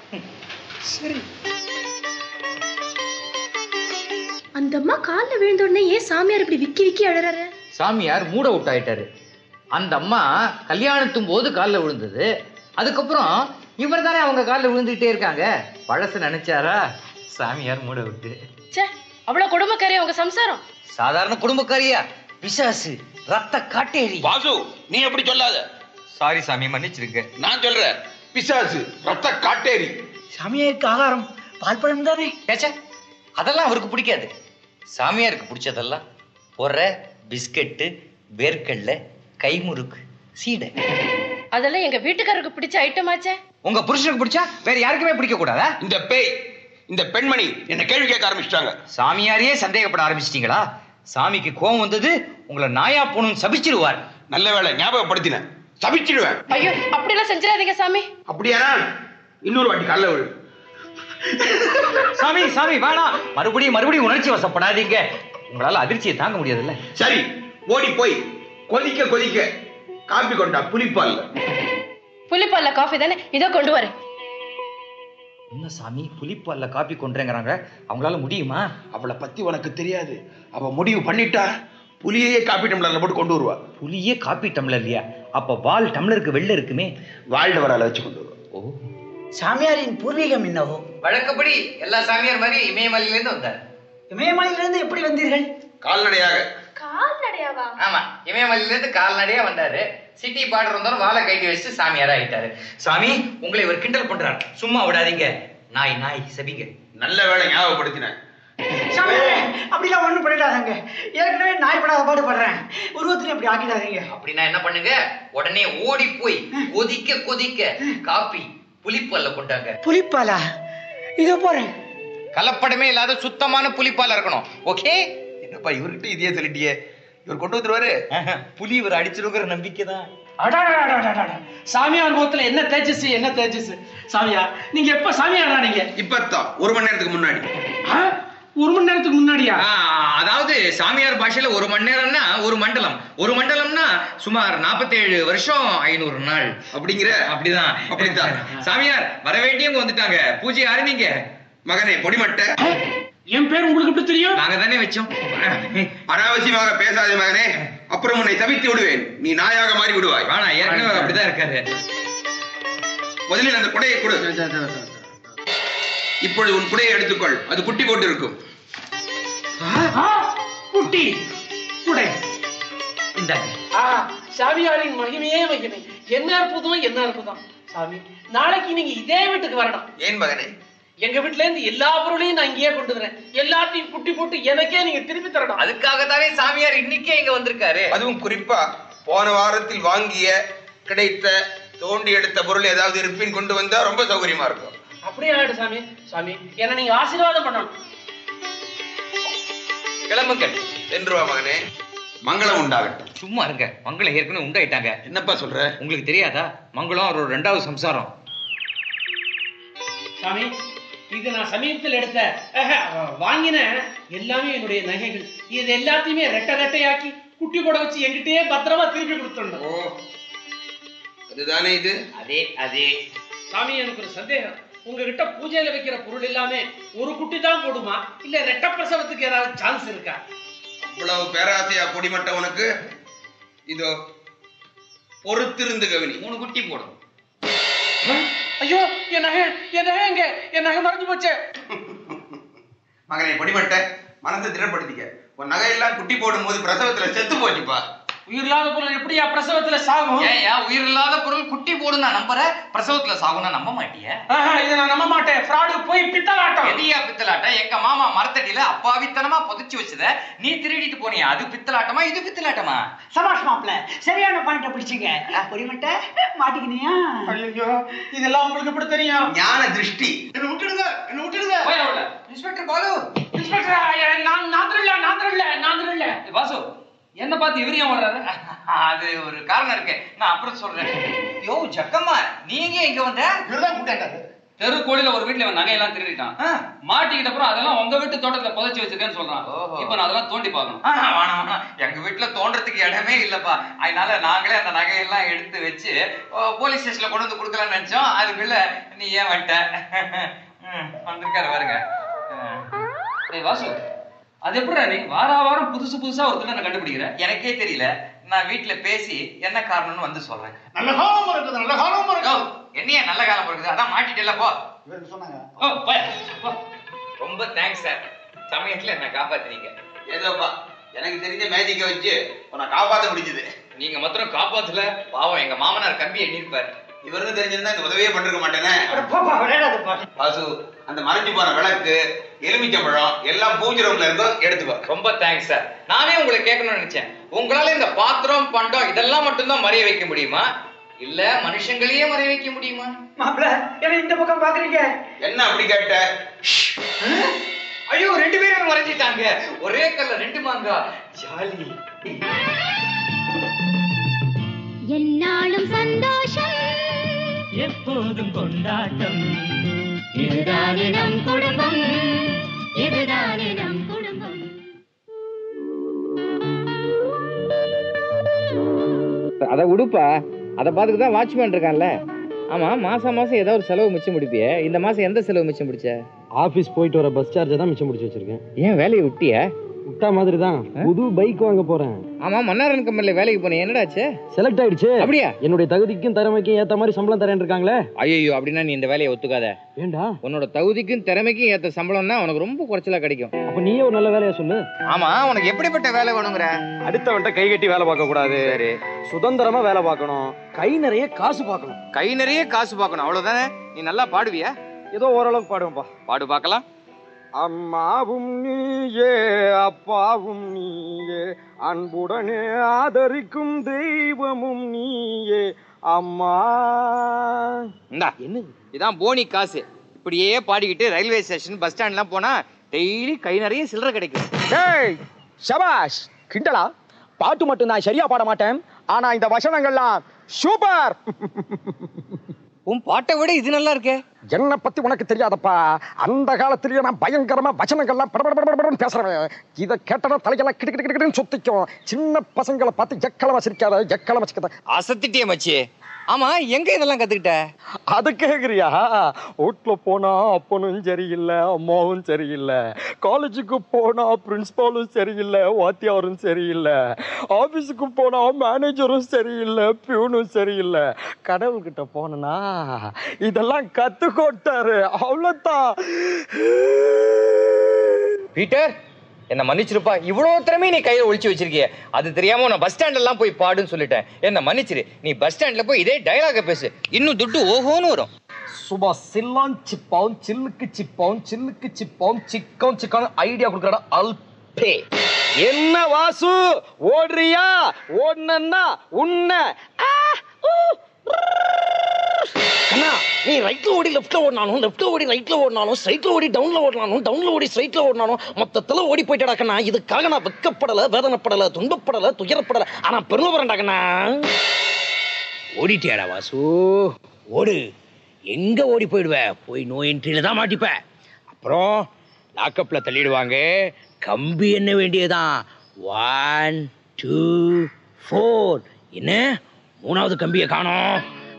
அந்த அம்மா காலில் விழுந்த உடனே ஏன் சாமியார் இப்படி விக்கி விக்கி அழறாரு சாமியார் மூட விட்டாயிட்டாரு அந்த அம்மா கல்யாணத்தும் போது காலில் விழுந்தது அதுக்கப்புறம் இவர் தானே அவங்க காலில் விழுந்துகிட்டே இருக்காங்க பழசு நினைச்சாரா சாமியார் மூட விட்டு ச்சே அவ்வளவு குடும்பக்காரி உங்க சம்சாரம் சாதாரண குடும்பக்காரியா பிசாசு ரத்த காட்டேரி வாசு நீ எப்படி சொல்லாத சாரி சாமி மன்னிச்சிருக்க நான் சொல்றேன் பிசாசு ரத்த காட்டேரி சாமியாருக்கு ஆகாரம் பால்பழம் தானே ஏச்சே அதெல்லாம் அவருக்கு பிடிக்காது சாமியாருக்கு பிடிச்சதெல்லாம் பொற பிஸ்கட்டு வேர்க்கடலை கைமுறுக்கு சீடை அதெல்லாம் எங்க வீட்டுக்காரருக்கு பிடிச்ச ஐட்டம் ஆச்சே உங்க புருஷனுக்கு பிடிச்சா வேற யாருக்குமே பிடிக்க கூடாதா இந்த பேய் இந்த பெண்மணி என்ன கேள்வி கேட்க ஆரம்பிச்சிட்டாங்க சாமியாரையே சந்தேகப்பட ஆரம்பிச்சிட்டீங்களா சாமிக்கு கோபம் வந்தது உங்களை நாயா போகணும்னு சபிச்சிருவார் நல்ல வேளை ஞாபகப்படுத்தினேன் சபிச்சிடுவேன் ஐயோ அப்படியெல்லாம் செஞ்சிடாதீங்க சாமி அப்படியானா இன்னொரு வாட்டி கல்ல விழு சாமி சாமி வேணாம் மறுபடியும் மறுபடியும் உணர்ச்சி வசப்படாதீங்க உங்களால அதிர்ச்சியை தாங்க முடியாதுல்ல சரி ஓடி போய் கொதிக்க கொதிக்க காப்பி கொண்டா புளிப்பால் புளிப்பால்ல காஃபி தானே இதோ கொண்டு வரேன் என்ன சாமி புலிப்பால்ல காப்பி கொண்டுறேங்கிறாங்க அவங்களால முடியுமா அவளை பத்தி உனக்கு தெரியாது அவ முடிவு பண்ணிட்டா புலியே காப்பி டம்ளர்ல போட்டு கொண்டு வருவா புலியே காப்பி டம்ளர் இல்லையா அப்ப வால் டம்ளருக்கு வெளில இருக்குமே வாழ்ட வரால வச்சு கொண்டு வருவா ஓ சாமியாரின் பூர்வீகம் என்னவோ வழக்கப்படி எல்லா சாமியார் மாதிரி இமயமலையில இருந்து வந்தார் இமயமலையிலிருந்து எப்படி வந்தீர்கள் கால்நடையாக கால்நடையாவா ஆமா இமயமலையில இருந்து கால்நடையா வந்தாரு சிட்டி பார்டர் வந்தாலும் வாழை கைட்டி வச்சுட்டு சாமியாரா ஆயிட்டாரு சாமி உங்களை இவர் கிண்டல் பண்றார் சும்மா விடாதீங்க நாய் நாய் சபிங்க நல்ல வேளை ஞாபகப்படுத்தினேன் சாமியாரே அப்படிலாம் ஒண்ணும் பண்ணிடாதீங்க ஏற்கனவே நாய் படாத பாடு படுறேன் உருவத்திலையும் அப்படி ஆக்கிடாதீங்க அப்படின்னா என்ன பண்ணுங்க உடனே ஓடி போய் கொதிக்க கொதிக்க காப்பி புளிப்பல்ல கொண்டாங்க புலிப்பாலா இதோ போறேன் கலப்படமே இல்லாத சுத்தமான புளிப்பால இருக்கணும் ஓகே என்னப்பா இவர்கிட்ட இதையே சொல்லிட்டியே இவர் கொண்டு வந்துருவாரு புலி இவர் அடிச்சிருக்கிற நம்பிக்கை தான் அடாடாடாடாடாடா. சாமியார் முகத்துல என்ன தேஜஸ் என்ன தேஜஸ் சாமியார் நீங்க எப்ப சாமியாரா நீங்க இப்பத்தான் ஒரு மணி நேரத்துக்கு முன்னாடி ஆ? ஒரு மணி நேரத்துக்கு முன்னாடியா ஆ, அதாவது சாமியார் பாஷையில ஒரு மணி நேரம்னா ஒரு மண்டலம் ஒரு மண்டலம்னா சுமார் 47 வருஷம் ஐநூறு நாள் அப்படிங்கிற அப்படிதான் அப்படித்தான். சாமியார் வர வேண்டியவங்க வந்துட்டாங்க பூஜை ஆரம்பிங்க மகனே பொடிமட்டை என் பேர் உங்களுக்கு எப்படி தெரியும் நாங்க தானே வச்சோம் அனாவசியமாக பேசாதே மகனே அப்புறம் உன்னை தவித்து விடுவேன் நீ நாயாக மாறி விடுவாய் வேணா ஏற்கனவே அப்படிதான் இருக்காரு முதலில் அந்த குடையை கொடு இப்பொழுது உன் குடையை எடுத்துக்கொள் அது குட்டி போட்டு இருக்கும் ஆ, குட்டி குடை இந்தாங்க ஆ, சாமியாரின் மகிமையே மகிமை என்ன அற்புதம் என்ன அற்புதம் சாமி நாளைக்கு நீங்க இதே வீட்டுக்கு வரணும் ஏன் மகனே எங்க வீட்ல இருந்து எல்லா பொருளையும் நான் இங்கேயே கொண்டு வரேன் எல்லாத்தையும் குட்டி போட்டு எனக்கே நீங்க திருப்பி தரணும் அதுக்காக தானே சாமியார் இன்னைக்கே இங்க வந்திருக்காரு அதுவும் குறிப்பா போன வாரத்தில் வாங்கிய கிடைத்த தோண்டி எடுத்த பொருள் ஏதாவது இருப்பின் கொண்டு வந்தா ரொம்ப சௌகரியமா இருக்கும் அப்படியே ஆயிடு சாமி சாமி என்ன நீங்க ஆசீர்வாதம் பண்ணணும் கிளம்புங்கள் சென்று வா மகனே மங்களம் உண்டாகட்டும் சும்மா இருங்க மங்களம் ஏற்கனவே உண்டாயிட்டாங்க என்னப்பா சொல்ற உங்களுக்கு தெரியாதா மங்களம் அவரோட ரெண்டாவது சம்சாரம் சாமி இது நான் சமீபத்தில் எடுத்த அஹ, வாங்கின எல்லாமே என்னுடைய நகைகள் இது எல்லாத்தையுமே ரெட்டை ரெட்டையாக்கி குட்டி போட வச்சு என்கிட்டயே பத்திரமா திருப்பி கொடுத்துடணும் ஓ அதுதானே இது அதே அதே சாமி எனக்கு ஒரு சந்தேகம் உங்ககிட்ட பூஜையில வைக்கிற பொருள் எல்லாமே ஒரு குட்டி தான் போடுமா இல்ல ரெட்ட பிரசவத்துக்கு ஏதாவது சான்ஸ் இருக்கா இவ்வளவு பேராசையா பொடிமட்ட உனக்கு இதோ பொறுத்திருந்து கவினி மூணு குட்டி போடும் ஐயோ என் நகை என் நகை எங்க என் நகை மறைஞ்சு போச்சே மகனே பொடிமட்ட மனதை திடப்படுத்திக்க உன் நகையெல்லாம் குட்டி போடும்போது பிரசவத்துல செத்து போச்சுப்பா உயிரில்லாத பொருள் எப்படியா பிரசவத்துல சாகும் ஏன் உயிர் இல்லாத பொருள் குட்டி போடும் நான் நம்புற பிரசவத்துல சாகும்னா நம்ப மாட்டியா ஆஹா, இதை நான் நம்ப மாட்டேன் ஃப்ராடு போய் பித்தலாட்டம் எதியா பித்தலாட்டம் எங்க மாமா மரத்தடியில அப்பாவித்தனமா புதைச்சு வச்சத நீ திருடிட்டு போனியா அது பித்தலாட்டமா இது பித்தலாட்டமா சபாஷ் மாப்பிள சரியான பாயிண்ட பிடிச்சிங்க பொடிமட்ட மாட்டிக்கினியா ஐயோ இதெல்லாம் உங்களுக்கு எப்படி தெரியும் ஞான திருஷ்டி என்ன விட்டுடுங்க என்ன விட்டுடுங்க போய் அவள. இன்ஸ்பெக்டர் பாலு இன்ஸ்பெக்டர் ஐயா, நான் நான் திருடல நான் திருடல நான் திருடல வாசு என்ன பார்த்து இவரு ஏன் வர்றாரு அது ஒரு காரணம் இருக்கு நான் அப்புறம் சொல்றேன் யோ ஜக்கம்மா நீங்க இங்க வந்த இவர்தான் கூட்டாண்டாரு தெரு கோடியில ஒரு வீட்டுல இவன் நகையெல்லாம் திருடிட்டான் மாட்டிக்கிட்ட அப்புறம் அதெல்லாம் உங்க வீட்டு தோட்டத்துல புதைச்சு வச்சிருக்கேன்னு சொல்றான் ஓஹோ. இப்ப நான் அதெல்லாம் தோண்டி பார்க்கணும் ஆஹா, வேணாம் வேணாம் எங்க வீட்டுல தோன்றதுக்கு இடமே இல்லப்பா அதனால நாங்களே அந்த நகையெல்லாம் எடுத்து வச்சு ஓ, போலீஸ் ஸ்டேஷன்ல கொண்டு வந்து கொடுக்கலாம்னு நினைச்சோம் அதுக்குள்ள நீ ஏன் வந்துட்ட ம், வந்திருக்காரு பாருங்க டேய் வாசு அது எப்படிடா நீ வார வாரம் புதுசு புதுசா ஒரு திருடனை கண்டுபிடிக்கிற எனக்கே தெரியல நான் வீட்டுல பேசி என்ன காரணம்னு வந்து சொல்றேன் நல்ல காலம் இருக்குது நல்ல காலம் யோ, என்னையா நல்ல காலம் இருக்குது அதான் மாட்டிட்டல போ சொன்னாங்க ஓ, போய், போ. ரொம்ப தேங்க்ஸ் சார் சமயத்துல என்ன காப்பாத்துனீங்க ஏதோப்பா எனக்கு தெரிஞ்ச மேஜிக்கை வச்சு உன்னை காப்பாத்த முடிஞ்சது நீங்க மாத்திரம் காப்பாத்தல பாவம் எங்க மாமனார் கம்பி எண்ணிருப்பாரு இவருக்கு தெரிஞ்சிருந்தா இந்த உதவியே பண்ணிருக்க மாட்டேனே போப்பா விளையாடாதப்பா வாசு அந்த மறைஞ்சு போன விளக்கு எலுமிச்சம்பழம் எல்லாம் பூஜை ரூம்ல இருந்தோ எடுத்துக்கோ ரொம்ப தேங்க்ஸ் சார் நானே உங்களை கேட்கணும்னு நினைச்சேன் உங்களால இந்த பாத்திரம் பண்டம் இதெல்லாம் மட்டும்தான் மறைய வைக்க முடியுமா இல்ல மனுஷங்களையே மறைய வைக்க முடியுமா மாப்பிள என்ன இந்த பக்கம் பாக்குறீங்க என்ன அப்படி கேட்ட ஐயோ ரெண்டு பேரும் மறைஞ்சிட்டாங்க ஒரே கல்ல ரெண்டு மாங்கா ஜாலி என்னாலும் சந்தோஷம் எப்போதும் கொண்டாட்டம் இதுதானே நம் குடும்பம் இதுதானே நம் குடும்பம் அதை உடுப்பா அதை பார்த்துட்டு தான் வாட்ச்மேன் இருக்கான்ல ஆமா மாசம் மாசம் ஏதாவது ஒரு செலவு மிச்சம் முடிப்பிய இந்த மாசம் எந்த செலவு மிச்சம் முடிச்ச ஆபீஸ் போயிட்டு வர பஸ் சார்ஜை தான் மிச்சம் முடிச்சு வச்சிருக்கேன் ஏன் வேலையை விட்டிய விட்டா மாதிரி தான் புது பைக் வாங்க போறேன் ஆமா மன்னாரன் கம்பெனில வேலைக்கு போனேன் என்னடாச்சு செலக்ட் ஆயிடுச்சு அப்படியா என்னுடைய தகுதிக்கும் திறமைக்கும் ஏத்த மாதிரி சம்பளம் தரேன் இருக்காங்களே ஐயோ அப்படின்னா நீ இந்த வேலையை ஒத்துக்காத ஏண்டா உன்னோட தகுதிக்கும் திறமைக்கும் ஏத்த சம்பளம்னா உனக்கு ரொம்ப குறைச்சலா கிடைக்கும் அப்ப நீயே ஒரு நல்ல வேலையை சொல்லு ஆமா உனக்கு எப்படிப்பட்ட வேலை வேணுங்கிற அடுத்தவன்ட்ட கை கட்டி வேலை பார்க்க கூடாது சரி சுதந்திரமா வேலை பார்க்கணும் கை நிறைய காசு பார்க்கணும் கை நிறைய காசு பார்க்கணும் அவ்வளவுதானே நீ நல்லா பாடுவியா ஏதோ ஓரளவுக்கு பாடுவேன்பா பாடு பார்க்கலாம் அம்மாவும் நீயே அப்பாவும் நீயே அன்புடனே ஆதரிக்கும் தெய்வமும் நீயே அம்மா இந்தா என்னது இதான் போனி காசு இப்படியே பாடிக்கிட்டு ரயில்வே ஸ்டேஷன் பஸ் ஸ்டாண்ட்லாம் போனா டெய்லி கை நிறைய சில்லறை கிடைக்கும் டேய் சபாஷ் கிண்டலா பாட்டு மட்டும் நான் சரியா பாட மாட்டேன் ஆனா இந்த வசனங்கள்லாம் சூப்பர் உன் பாட்டை விட இது நல்லா இருக்கே என்ன பத்தி உனக்கு தெரியாதப்பா அந்த காலத்திலேயே நான் பயங்கரமா வச்சனங்கள்லாம் படபடபடபடன்னு பேசுறவன் இதை கேட்டனா தலையெல்லாம் கிடு கிடு கிடுன்னு சுத்திக்கும் சின்ன பசங்களை பார்த்து எக்களமா சிரிக்காத எக்களமா சிரிக்காத அசத்திட்டியே மச்சி ஆமா எங்க இதெல்லாம் கத்துக்கிட்ட அது கேக்குறியா வீட்டுல போனா அப்பனும் சரியில்லை அம்மாவும் சரியில்லை காலேஜுக்கு போனா பிரின்சிபாலும் சரியில்லை வாத்தியாரும் சரியில்லை ஆபீஸுக்கு போனா மேனேஜரும் சரியில்லை பியூனும் சரியில்லை கடவுள்கிட்ட போனா இதெல்லாம் கத்துக்கோட்டாரு அவ்வளவுதான் பீட்டர் என்ன மன்னிச்சிருப்பா இவ்வளவு திறமை நீ கையில ஒளிச்சு வச்சிருக்கிய அது தெரியாம நான் பஸ் ஸ்டாண்ட் எல்லாம் போய் பாடுன்னு சொல்லிட்டேன் என்ன மன்னிச்சிரு நீ பஸ் ஸ்டாண்ட்ல போய் இதே டயலாக பேசு இன்னும் துட்டு ஓஹோன்னு வரும் சுபா சில்லான் சிப்பாவும் சில்லுக்கு சிப்பாவும் சில்லுக்கு சிப்பாவும் சிக்கம் சிக்கான ஐடியா கொடுக்குறா அல்பே என்ன வாசு ஓடுறியா ஓடுனா உன்ன கண்ணா நீ ரைட்ல ஓடி லெஃப்ட்ல ஓடினாலும் லெஃப்ட்ல ஓடி ரைட்ல ஓடினாலும் ஸ்ட்ரைட்ல ஓடி டவுன்ல ஓடினாலும் டவுன்ல ஓடி ஸ்ட்ரைட்ல ஓடினாலும் மொத்தத்துல ஓடி போயிட்டடா கண்ணா இதுக்காக நான் வெக்கப்படல வேதனைப்படல துன்பப்படல துயரப்படல ஆனா பெருமைப்படா கண்ணா ஓடிட்டியாடா வாசு ஓடு எங்க ஓடி போயிடுவ போய் நோ என்ட்ரியில தான் மாட்டிப்ப அப்புறம் லாக்கப்ல தள்ளிடுவாங்க கம்பி என்ன வேண்டியதான் ஒன் டூ ஃபோர் என்ன மூணாவது கம்பியை காணோம்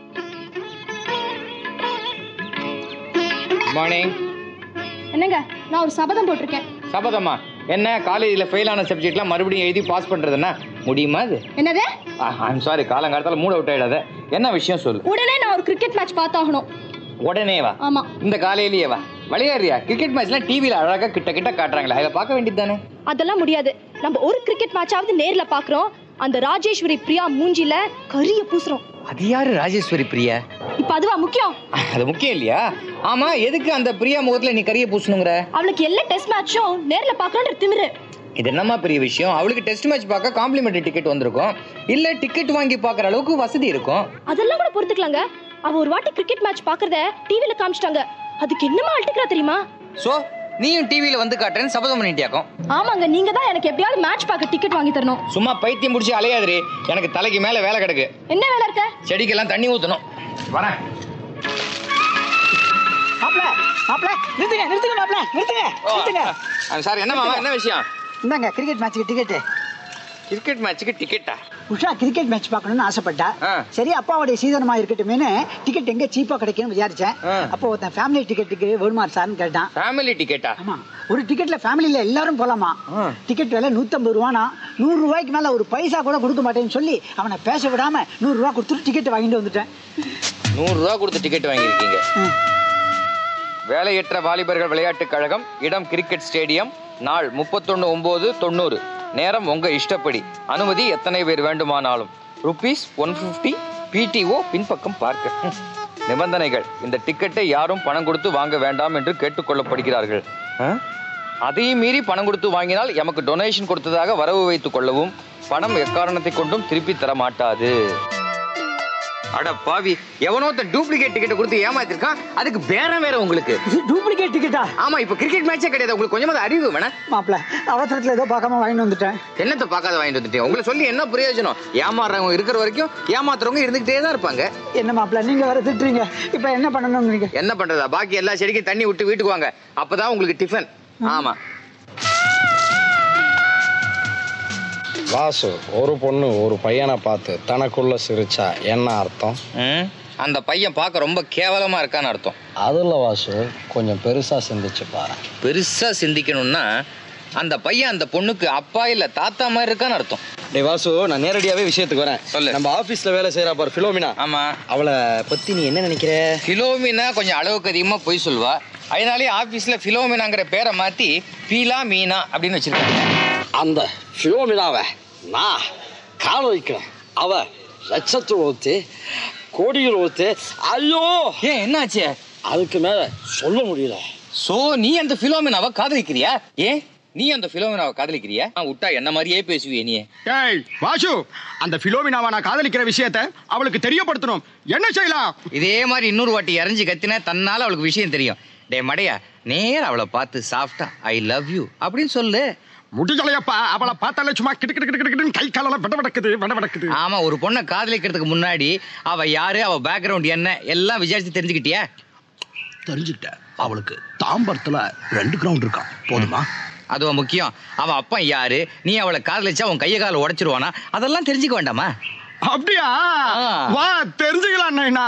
மார்னிங் என்னங்க நான் ஒரு சபதம் போட்டிருக்கேன் சபதமா என்ன காலேஜில் ஃபெயில் ஆன சப்ஜெக்ட்லாம் மறுபடியும் எழுதி பாஸ் பண்றதுன்னா முடியுமா அது என்னது ஐம் சாரி காலங்காலத்தால மூட் அவுட் ஆயிடாத என்ன விஷயம் சொல்லு உடனே நான் ஒரு கிரிக்கெட் மேட்ச் பார்த்தாகணும் உடனே வா ஆமா இந்த காலையிலேயே வா விளையாடுறியா கிரிக்கெட் மேட்ச்லாம் டிவியில் அழகா கிட்ட கிட்ட காட்டுறாங்களே அதை பார்க்க வேண்டியது தானே அதெல்லாம் முடியாது நம்ம ஒரு கிரிக்கெட் மேட்சாவது நேர்ல பாக்குறோம் அந்த ராஜேஸ்வரி பிரியா மூஞ்சில கரிய பூசுறோம் அது யாரு ராஜேஸ்வரி பிரியா இப்ப அதுவா முக்கியம் அது முக்கியம் இல்லையா ஆமா எதுக்கு அந்த பிரியா முகத்துல நீ கரிய பூசணுங்கிற அவளுக்கு எல்லா டெஸ்ட் மேட்சும் நேர்ல பாக்கணும்ன்ற திமிரு இது என்னம்மா பெரிய விஷயம் அவளுக்கு டெஸ்ட் மேட்ச் பார்க்க காம்ப்ளிமெண்டரி டிக்கெட் வந்திருக்கும் இல்ல டிக்கெட் வாங்கி பார்க்குற அளவுக்கு வசதி இருக்கும் அதெல்லாம் கூட பொறுத்துக்கலாங்க அவ ஒரு வாட்டி கிரிக்கெட் மேட்ச் பாக்குறத டிவில காமிச்சிட்டாங்க அதுக்கு என்னமா அழட்டுக்கிறா தெரியுமா சோ நீயும் டிவியில வந்து காட்டுறேன்னு சபதம் பண்ணிட்டியாக்கும் ஆமாங்க நீங்க தான் எனக்கு எப்படியாவது மேட்ச் பார்க்க டிக்கெட் வாங்கி தரணும் சும்மா பைத்தியம் முடிச்சு அலையாதுரி எனக்கு தலைக்கு மேல வேலை கிடக்கு என்ன வேலை இருக்க செடிக்கெல்லாம் தண்ணி ஊத்தணும் வரேன் மாப்ள மாப்ள நிறுத்துங்க நிறுத்துங்க மாப்ள நிறுத்துங்க நிறுத்துங்க சார் என்ன மாமா என்ன விஷயம் இந்தாங்க கிரிக்கெட் மேட்ச்சுக்கு டிக்கெட்டு கிரிக்கெட் மேட்ச்சுக்கு டிக்கெட்டா உஷா கிரிக்கெட் மேட்ச் பார்க்கணும்னு ஆசைப்பட்டா சரி அப்பாவுடைய சீதனமா இருக்கட்டுமேனு டிக்கெட் எங்க சீப்பா கிடைக்கும்னு விசாரிச்சேன் அப்போ ஒருத்தன் ஃபேமிலி டிக்கெட்டுக்கு வேணுமா சார்னு கேட்டான் ஃபேமிலி டிக்கெட்டா ஆமா ஒரு டிக்கெட்ல ஃபேமிலில எல்லாரும் போலாமா டிக்கெட் விலை நூத்தம்பது ரூபானா நூறு ரூபாய்க்கு மேல ஒரு பைசா கூட கொடுக்க மாட்டேன்னு சொல்லி அவனை பேச விடாம நூறு ரூபா கொடுத்துட்டு டிக்கெட் வாங்கிட்டு வந்துட்டேன் நூறு ரூபா கொடுத்து டிக்கெட் வாங்கியிருக்கீங்க வேலையற்ற வாலிபர்கள் விளையாட்டுக் கழகம் இடம் கிரிக்கெட் ஸ்டேடியம் நாள் முப்பத்தொன்னு ஒன்பது தொண்ணூறு நேரம் உங்க இஷ்டப்படி அனுமதி எத்தனை பேர் வேண்டுமானாலும் ருபீஸ் ஒன் பிப்டி பிடிஓ பின்பக்கம் பார்க்க ஹம். நிபந்தனைகள் இந்த டிக்கெட்டை யாரும் பணம் கொடுத்து வாங்க வேண்டாம் என்று கேட்டுக்கொள்ளப்படுகிறார்கள் ஆ? அதையும் மீறி பணம் கொடுத்து வாங்கினால் எமக்கு டொனேஷன் கொடுத்ததாக வரவு வைத்துக் கொள்ளவும் பணம் எக்காரணத்தை கொண்டும் திருப்பி தர மாட்டாது அட பாவி எவனோ டூப்ளிகேட் டிக்கெட் கொடுத்து ஏமாத்திருக்கான் அதுக்கு பேரம் வேற உங்களுக்கு டூப்ளிகேட் டிக்கெட்டா ஆமா இப்ப கிரிக்கெட் மேட்சே கிடையாது உங்களுக்கு கொஞ்சமாவது அறிவு வேணா மாப்பிள அவசரத்துல ஏதோ பார்க்காம வாங்கிட்டு வந்துட்டேன் என்னத்தை பார்க்காத வாங்கிட்டு வந்துட்டீங்க உங்களை சொல்லி என்ன பிரயோஜனம் ஏமாறுறவங்க இருக்கிற வரைக்கும் ஏமாத்துறவங்க இருந்துகிட்டே தான் இருப்பாங்க என்ன மாப்பிள நீங்க வேற திட்டுறீங்க இப்ப என்ன பண்ணணும் நீங்க என்ன பண்றதா பாக்கி எல்லா செடிக்கும் தண்ணி விட்டு வீட்டுக்கு வாங்க அப்பதான் உங்களுக்கு டிஃபன் ஆமா வாசு ஒரு பொண்ணு ஒரு பையனை பார்த்து தனக்குள்ள சிரிச்சா என்ன அர்த்தம் ம், அந்த பையன் பார்க்க ரொம்ப கேவலமா இருக்கான்னு அர்த்தம் அதுல வாசு கொஞ்சம் பெருசா சிந்திச்சு பாரு பெருசா சிந்திக்கணும்னா அந்த பையன் அந்த பொண்ணுக்கு அப்பா இல்ல தாத்தா மாதிரி இருக்கான்னு அர்த்தம் டேய் வாசு நான் நேரடியாவே விஷயத்துக்கு வரேன் சொல்லு நம்ம ஆபீஸ்ல வேலை செய்யறா பாரு பிலோமினா ஆமா அவளை பத்தி நீ என்ன நினைக்கிற பிலோமினா கொஞ்சம் அளவுக்கு அதிகமா பொய் சொல்வா அதனாலே ஆபீஸ்ல பிலோமினாங்கிற பேரை மாத்தி பீலா மீனா அப்படின்னு வச்சிருக்காங்க அந்த பிலோமினாவை நான் கால வைக்கிறேன் அவ லட்சத்தில் ஊத்து கோடியில் ஊத்து ஐயோ ஏன் என்னாச்சு அதுக்கு மேல சொல்ல முடியல சோ நீ அந்த பிலோமினாவை காதலிக்கிறியா ஏன் நீ அந்த பிலோமினாவை காதலிக்கிறியா நான் விட்டா என்ன மாதிரியே பேசுவியே நீ ஏய் வாசு அந்த பிலோமினாவை நான் காதலிக்கிற விஷயத்த அவளுக்கு தெரியப்படுத்தணும் என்ன செய்யலாம் இதே மாதிரி இன்னொரு வாட்டி இறஞ்சி கத்தினா தன்னால அவளுக்கு விஷயம் தெரியும் டே மடையா நேர அவளை பார்த்து சாஃப்டா ஐ லவ் யூ அப்படின்னு சொல்லு முடியலையப்பா அவளை பார்த்தாலே சும்மா கிட்டு கிட்டு கிட்டு கிட்டுன்னு கை காலெல்லாம் விட விடக்குது விட விடக்குது ஆமா ஒரு பொண்ணை காதலிக்கிறதுக்கு முன்னாடி அவ யாரு அவ பேக்ரவுண்ட் என்ன எல்லாம் விசாரிச்சு தெரிஞ்சுக்கிட்டியா தெரிஞ்சுக்கிட்டேன் அவளுக்கு தாம்பரத்துல ரெண்டு கிரவுண்ட் இருக்கான் போதுமா அதுவா முக்கியம் அவ அப்பா யாரு நீ அவளை காதலிச்சா உன் கைய கால உடைச்சிருவானா அதெல்லாம் தெரிஞ்சுக்க வேண்டாமா அப்படியா வா தெரிஞ்சுக்கலாம் நைனா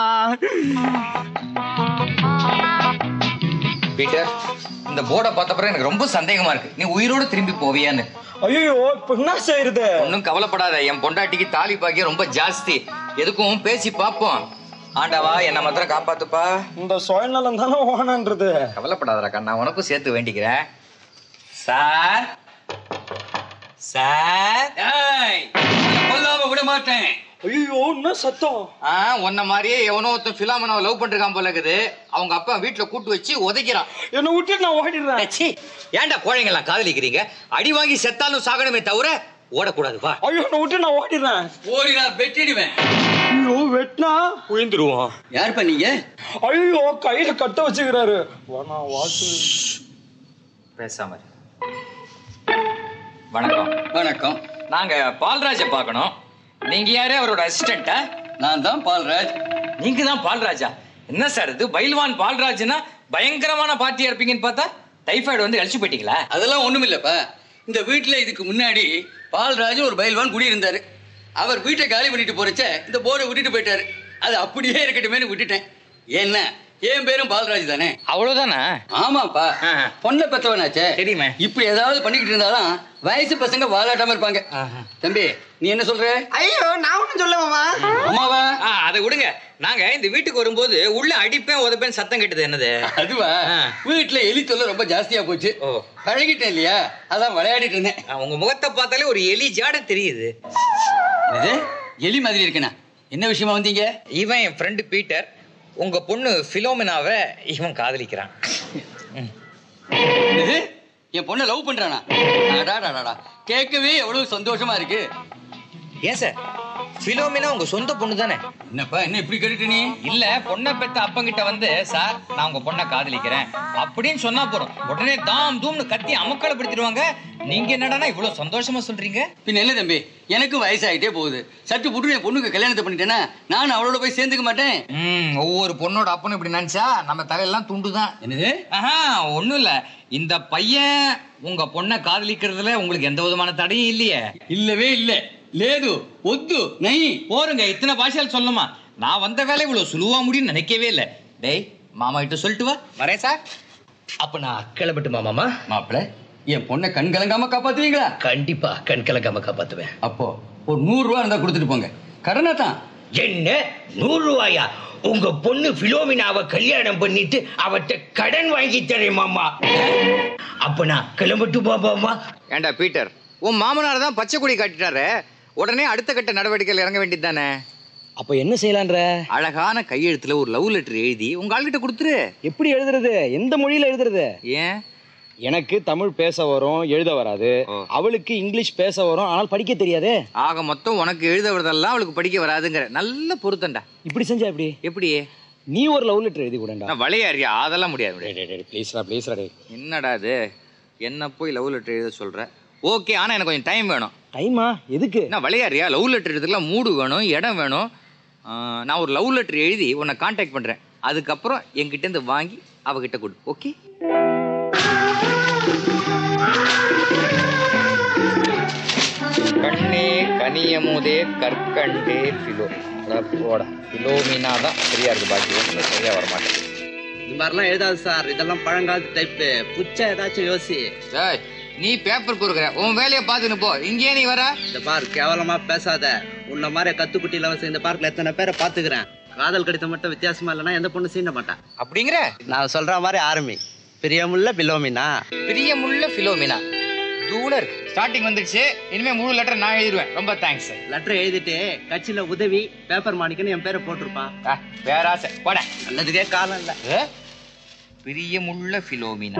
பீட்டர் இந்த போர்டை பார்த்த பிறகு எனக்கு ரொம்ப சந்தேகமா இருக்கு நீ உயிரோட திரும்பி போவியான்னு ஐயோ இப்ப என்ன செய்யறது ஒன்னும் கவலைப்படாத என் பொண்டாட்டிக்கு தாலி பாக்கியம் ரொம்ப ஜாஸ்தி எதுக்கும் பேசி பார்ப்போம் ஆண்டவா என்ன மாத்திரம் காப்பாத்துப்பா இந்த சுயநலம் தானே ஓனன்றது கவலைப்படாதடா கண்ணா உனக்கும் சேர்த்து வேண்டிக்கிறேன் சார் சார் கொல்லாம விட மாட்டேன் ஐயோ என்ன சத்தம் ஆ உன்ன மாதிரியே எவனோ ஒருத்தன் பிலாமனாவை லவ் பண்ணிருக்கான் போல இருக்குது அவங்க அப்பா வீட்டுல கூட்டு வச்சு உதைக்கிறான் என்ன விட்டு நான் ஓடிடுறேன் ச்சீ, ஏன்டா கோழைங்கெல்லாம் காதலிக்கிறீங்க அடி வாங்கி செத்தாலும் சாகணுமே தவிர ஓடக்கூடாது வா ஐயோ நான் விட்டு நான் ஓடிடுறேன் ஓடி நான் வெட்டிடுவேன் ஐயோ வெட்டினா உயிந்துருவான் யார் பண்ணீங்க ஐயோ கையில கட்ட வச்சுக்கிறாரு வானா வாசு பேசாம இரு. வணக்கம் வணக்கம் நாங்க பால்ராஜ பார்க்கணும் நீங்க யாரு அவரோட அசிஸ்டண்டா நான் தான் பால்ராஜ் நீங்க தான் பால்ராஜா என்ன சார் இது பைல்வான் பால்ராஜ்னா பயங்கரமான பார்ட்டியா இருப்பீங்கன்னு பார்த்தா டைஃபாய்டு வந்து அழிச்சு போயிட்டீங்களா அதெல்லாம் ஒண்ணுமில்லப்பா இந்த வீட்டுல இதுக்கு முன்னாடி பால்ராஜ் ஒரு பயில்வான் குடியிருந்தாரு அவர் வீட்டை காலி பண்ணிட்டு போறச்ச இந்த போர்டை விட்டுட்டு போயிட்டாரு அது அப்படியே இருக்கட்டுமேனு விட்டுட்டேன் ஏன்னா என் பேரும் பால்ராஜ் தானே அவ்வளவுதானா ஆமாப்பா பொண்ணை பெற்றவனாச்சே தெரியுமே இப்படி ஏதாவது பண்ணிக்கிட்டு இருந்தாலும் வயசு பசங்க வாலாட்டாம இருப்பாங்க தம்பி நீ என்ன சொல்ற ஐயோ நான் ஒண்ணும் சொல்ல மாமா ஆமாவா ஆ, அதை விடுங்க நாங்க இந்த வீட்டுக்கு வரும்போது உள்ள அடிப்பேன் உதப்பேன் சத்தம் கேட்டது என்னது அதுவா வீட்டுல எலி தொல்லை ரொம்ப ஜாஸ்தியா போச்சு பழகிட்டேன் இல்லையா அதான் விளையாடிட்டு இருந்தேன் ஆ, உங்க முகத்தை பார்த்தாலே ஒரு எலி ஜாட தெரியுது இது எலி மாதிரி இருக்கேனா என்ன விஷயமா வந்தீங்க இவன் என் ஃப்ரெண்டு பீட்டர் உங்க பொண்ணு பிலோமினாவை இவன் காதலிக்கிறான் இது என் பொண்ணை லவ் பண்றானா அடாடாடாடா கேட்கவே எவ்வளவு சந்தோஷமா இருக்கு ஏன் சார் பிலோமினா உங்க சொந்த பொண்ணு தானே என்னப்பா என்ன இப்படி கேட்டுட்டு நீ இல்ல பொண்ணை பெத்த அப்பங்கிட்ட வந்து சார் நான் உங்க பொண்ணை காதலிக்கிறேன் அப்படின்னு சொன்னா போறோம் உடனே தாம் தூம்னு கத்தி அமக்களப்படுத்திடுவாங்க நீங்க என்னடானா இவ்வளவு சந்தோஷமா சொல்றீங்க பின்ன என்ன தம்பி எனக்கு வயசாயிட்டே போகுது சட்டு புட்டு என் பொண்ணுக்கு கல்யாணத்தை பண்ணிட்டேன்னா நான் அவளோட போய் சேர்ந்துக்க மாட்டேன் ம் ஒவ்வொரு பொண்ணோட அப்பனும் இப்படி நினைச்சா நம்ம தலையெல்லாம் துண்டு தான் என்னது ஆஹா ஒண்ணும் இல்ல இந்த பையன் உங்க பொண்ணை காதலிக்கிறதுல உங்களுக்கு எந்த விதமான தடையும் இல்லையே இல்லவே இல்ல லேது ஒத்து நை போருங்க இத்தனை பாஷையால் சொல்லணுமா நான் வந்த வேலை இவ்வளவு சுலுவா முடியும்னு நினைக்கவே இல்லை டேய் மாமா கிட்ட சொல்லிட்டு வா வரேன் சார் அப்ப நான் கிளம்பட்டுமா மாமா மாப்பிள என் பொண்ணை கண் கலங்காம காப்பாத்துவீங்களா கண்டிப்பா கண் கலங்காம காப்பாத்துவேன் அப்போ ஒரு நூறு ரூபா இருந்தா கொடுத்துட்டு போங்க கடனா தான் என்ன நூறு ரூபாயா உங்க பொண்ணு பிலோமினாவை கல்யாணம் பண்ணிட்டு அவட்ட கடன் வாங்கி தரேன் மாமா அப்ப நான் கிளம்பட்டு மாமா ஏண்டா பீட்டர் உன் மாமனார் தான் பச்சை கொடி காட்டிட்டாரு உடனே அடுத்த கட்ட நடவடிக்கையில் இறங்க வேண்டியது தானே அப்ப என்ன செய்யலான்ற அழகான கையெழுத்துல ஒரு லவ் லெட்டர் எழுதி உங்க ஆள்கிட்ட கொடுத்துரு எப்படி எழுதுறது எந்த மொழியில எழுதுறது ஏன் எனக்கு தமிழ் பேச வரும் எழுத வராது அவளுக்கு இங்கிலீஷ் பேச வரும் ஆனால் படிக்க தெரியாதே ஆக மொத்தம் உனக்கு எழுத வரதெல்லாம் அவளுக்கு படிக்க வராதுங்கிற நல்ல பொருத்தண்டா இப்படி செஞ்சா எப்படி எப்படி நீ ஒரு லவ் லெட்டர் எழுதி கூடண்டா நான் வளையாரியா அதெல்லாம் முடியாது ப்ளீஸ்ரா ப்ளீஸ்ரா டே என்னடா இது என்ன போய் லவ் லெட்டர் எழுத சொல்ற ஓகே ஆனா எனக்கு கொஞ்சம் டைம் வேணும் டைமா எதுக்கு நான் விளையாடுறியா லவ் லெட்டர் எழுதுறதுக்குலாம் மூடு வேணும் இடம் வேணும் ஆ, நான் ஒரு லவ் லெட்டர் எழுதி உன்னை காண்டாக்ட் பண்றேன் அதுக்கப்புறம் என்கிட்ட இருந்து வாங்கி அவகிட்ட கொடு ஓகே கண்ணே கனியமுதே கற்கண்டே பிலோ போட பிலோமினா தான் சரியா இருக்கு பாக்கி ஒன்றும் சரியா வர மாட்டேங்குது இது மாதிரிலாம் எழுதாது சார் இதெல்லாம் பழங்காலத்து டைப்பு புச்சா ஏதாச்சும் யோசி டேய், நீ பேப்பர் கொடுக்குற உன் வேலையை பார்த்துன்னு போ இங்கேயே நீ வர இந்த பார் கேவலமா பேசாத உன்ன மாதிரி கத்துக்குட்டி இலவசம் இந்த பார்க்ல எத்தனை பேரை பாத்துக்கிறேன் காதல் கடிதம் மட்டும் வித்தியாசமா இல்லைன்னா எந்த பொண்ணு சீண்ட மாட்டான் அப்படிங்கிற நான் சொல்ற மாதிரி ஆரம்பி பிரியமுள்ள பிலோமினா பிரியமுள்ள பிலோமினா தூள இருக்கு ஸ்டார்டிங் வந்துடுச்சு இனிமே முழு லெட்டர் நான் எழுதிடுவேன் ரொம்ப தேங்க்ஸ் லெட்டர் எழுதிட்டு கட்சியில உதவி பேப்பர் மாணிக்கன்னு என் பேரை போட்டிருப்பான் வேற ஆசை போட நல்லதுக்கே காலம் இல்ல பிரியமுள்ள பிலோமினா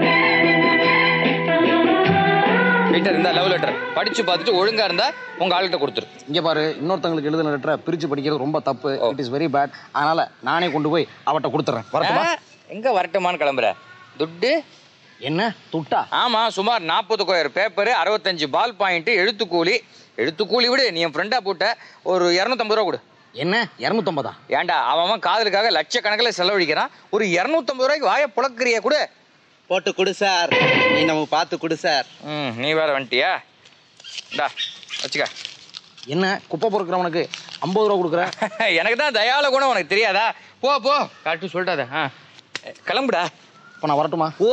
பீட்டர் இந்த லவ் லெட்டர் படிச்சு பார்த்துட்டு ஒழுங்கா இருந்தா உங்க ஆள்கிட்ட கொடுத்துரு இங்க பாரு இன்னொருத்தங்களுக்கு எழுதின லெட்டரை பிரிச்சு படிக்கிறது ரொம்ப தப்பு இட் இஸ் வெரி பேட் அதனால நானே கொண்டு போய் அவட்ட கொடுத்துறேன் வரட்டுமா ஆ, எங்க வரட்டுமான்னு கிளம்புற துட்டு என்ன துட்டா ஆமா சுமார் நாற்பது கோயர் பேப்பர் அறுபத்தஞ்சு பால் பாயிண்ட் எழுத்துக்கூலி எழுத்துக்கூலி விடு நீ என் ஃப்ரெண்டா போட்ட ஒரு இரநூத்தம்பது ரூபா கொடு என்ன இரநூத்தம்பதா ஏன்டா அவன் அவன் காதலுக்காக லட்சக்கணக்கில் செலவழிக்கிறான் ஒரு இரநூத்தம்பது ரூபாய்க்கு வாயை புழக்கிறிய கூட போட்டு கொடு சார் நீ நமக்கு பார்த்து கொடு சார் ம் நீ வேற வந்துட்டியா இந்தா வச்சுக்க என்ன குப்பை பொறுக்கிறவனுக்கு ஐம்பது ரூபா கொடுக்குறேன் எனக்கு தான் தயால குணம் உனக்கு தெரியாதா போ போ கரெக்டு சொல்லிட்டாத ஆ கிளம்புடா இப்போ நான் வரட்டுமா ஓ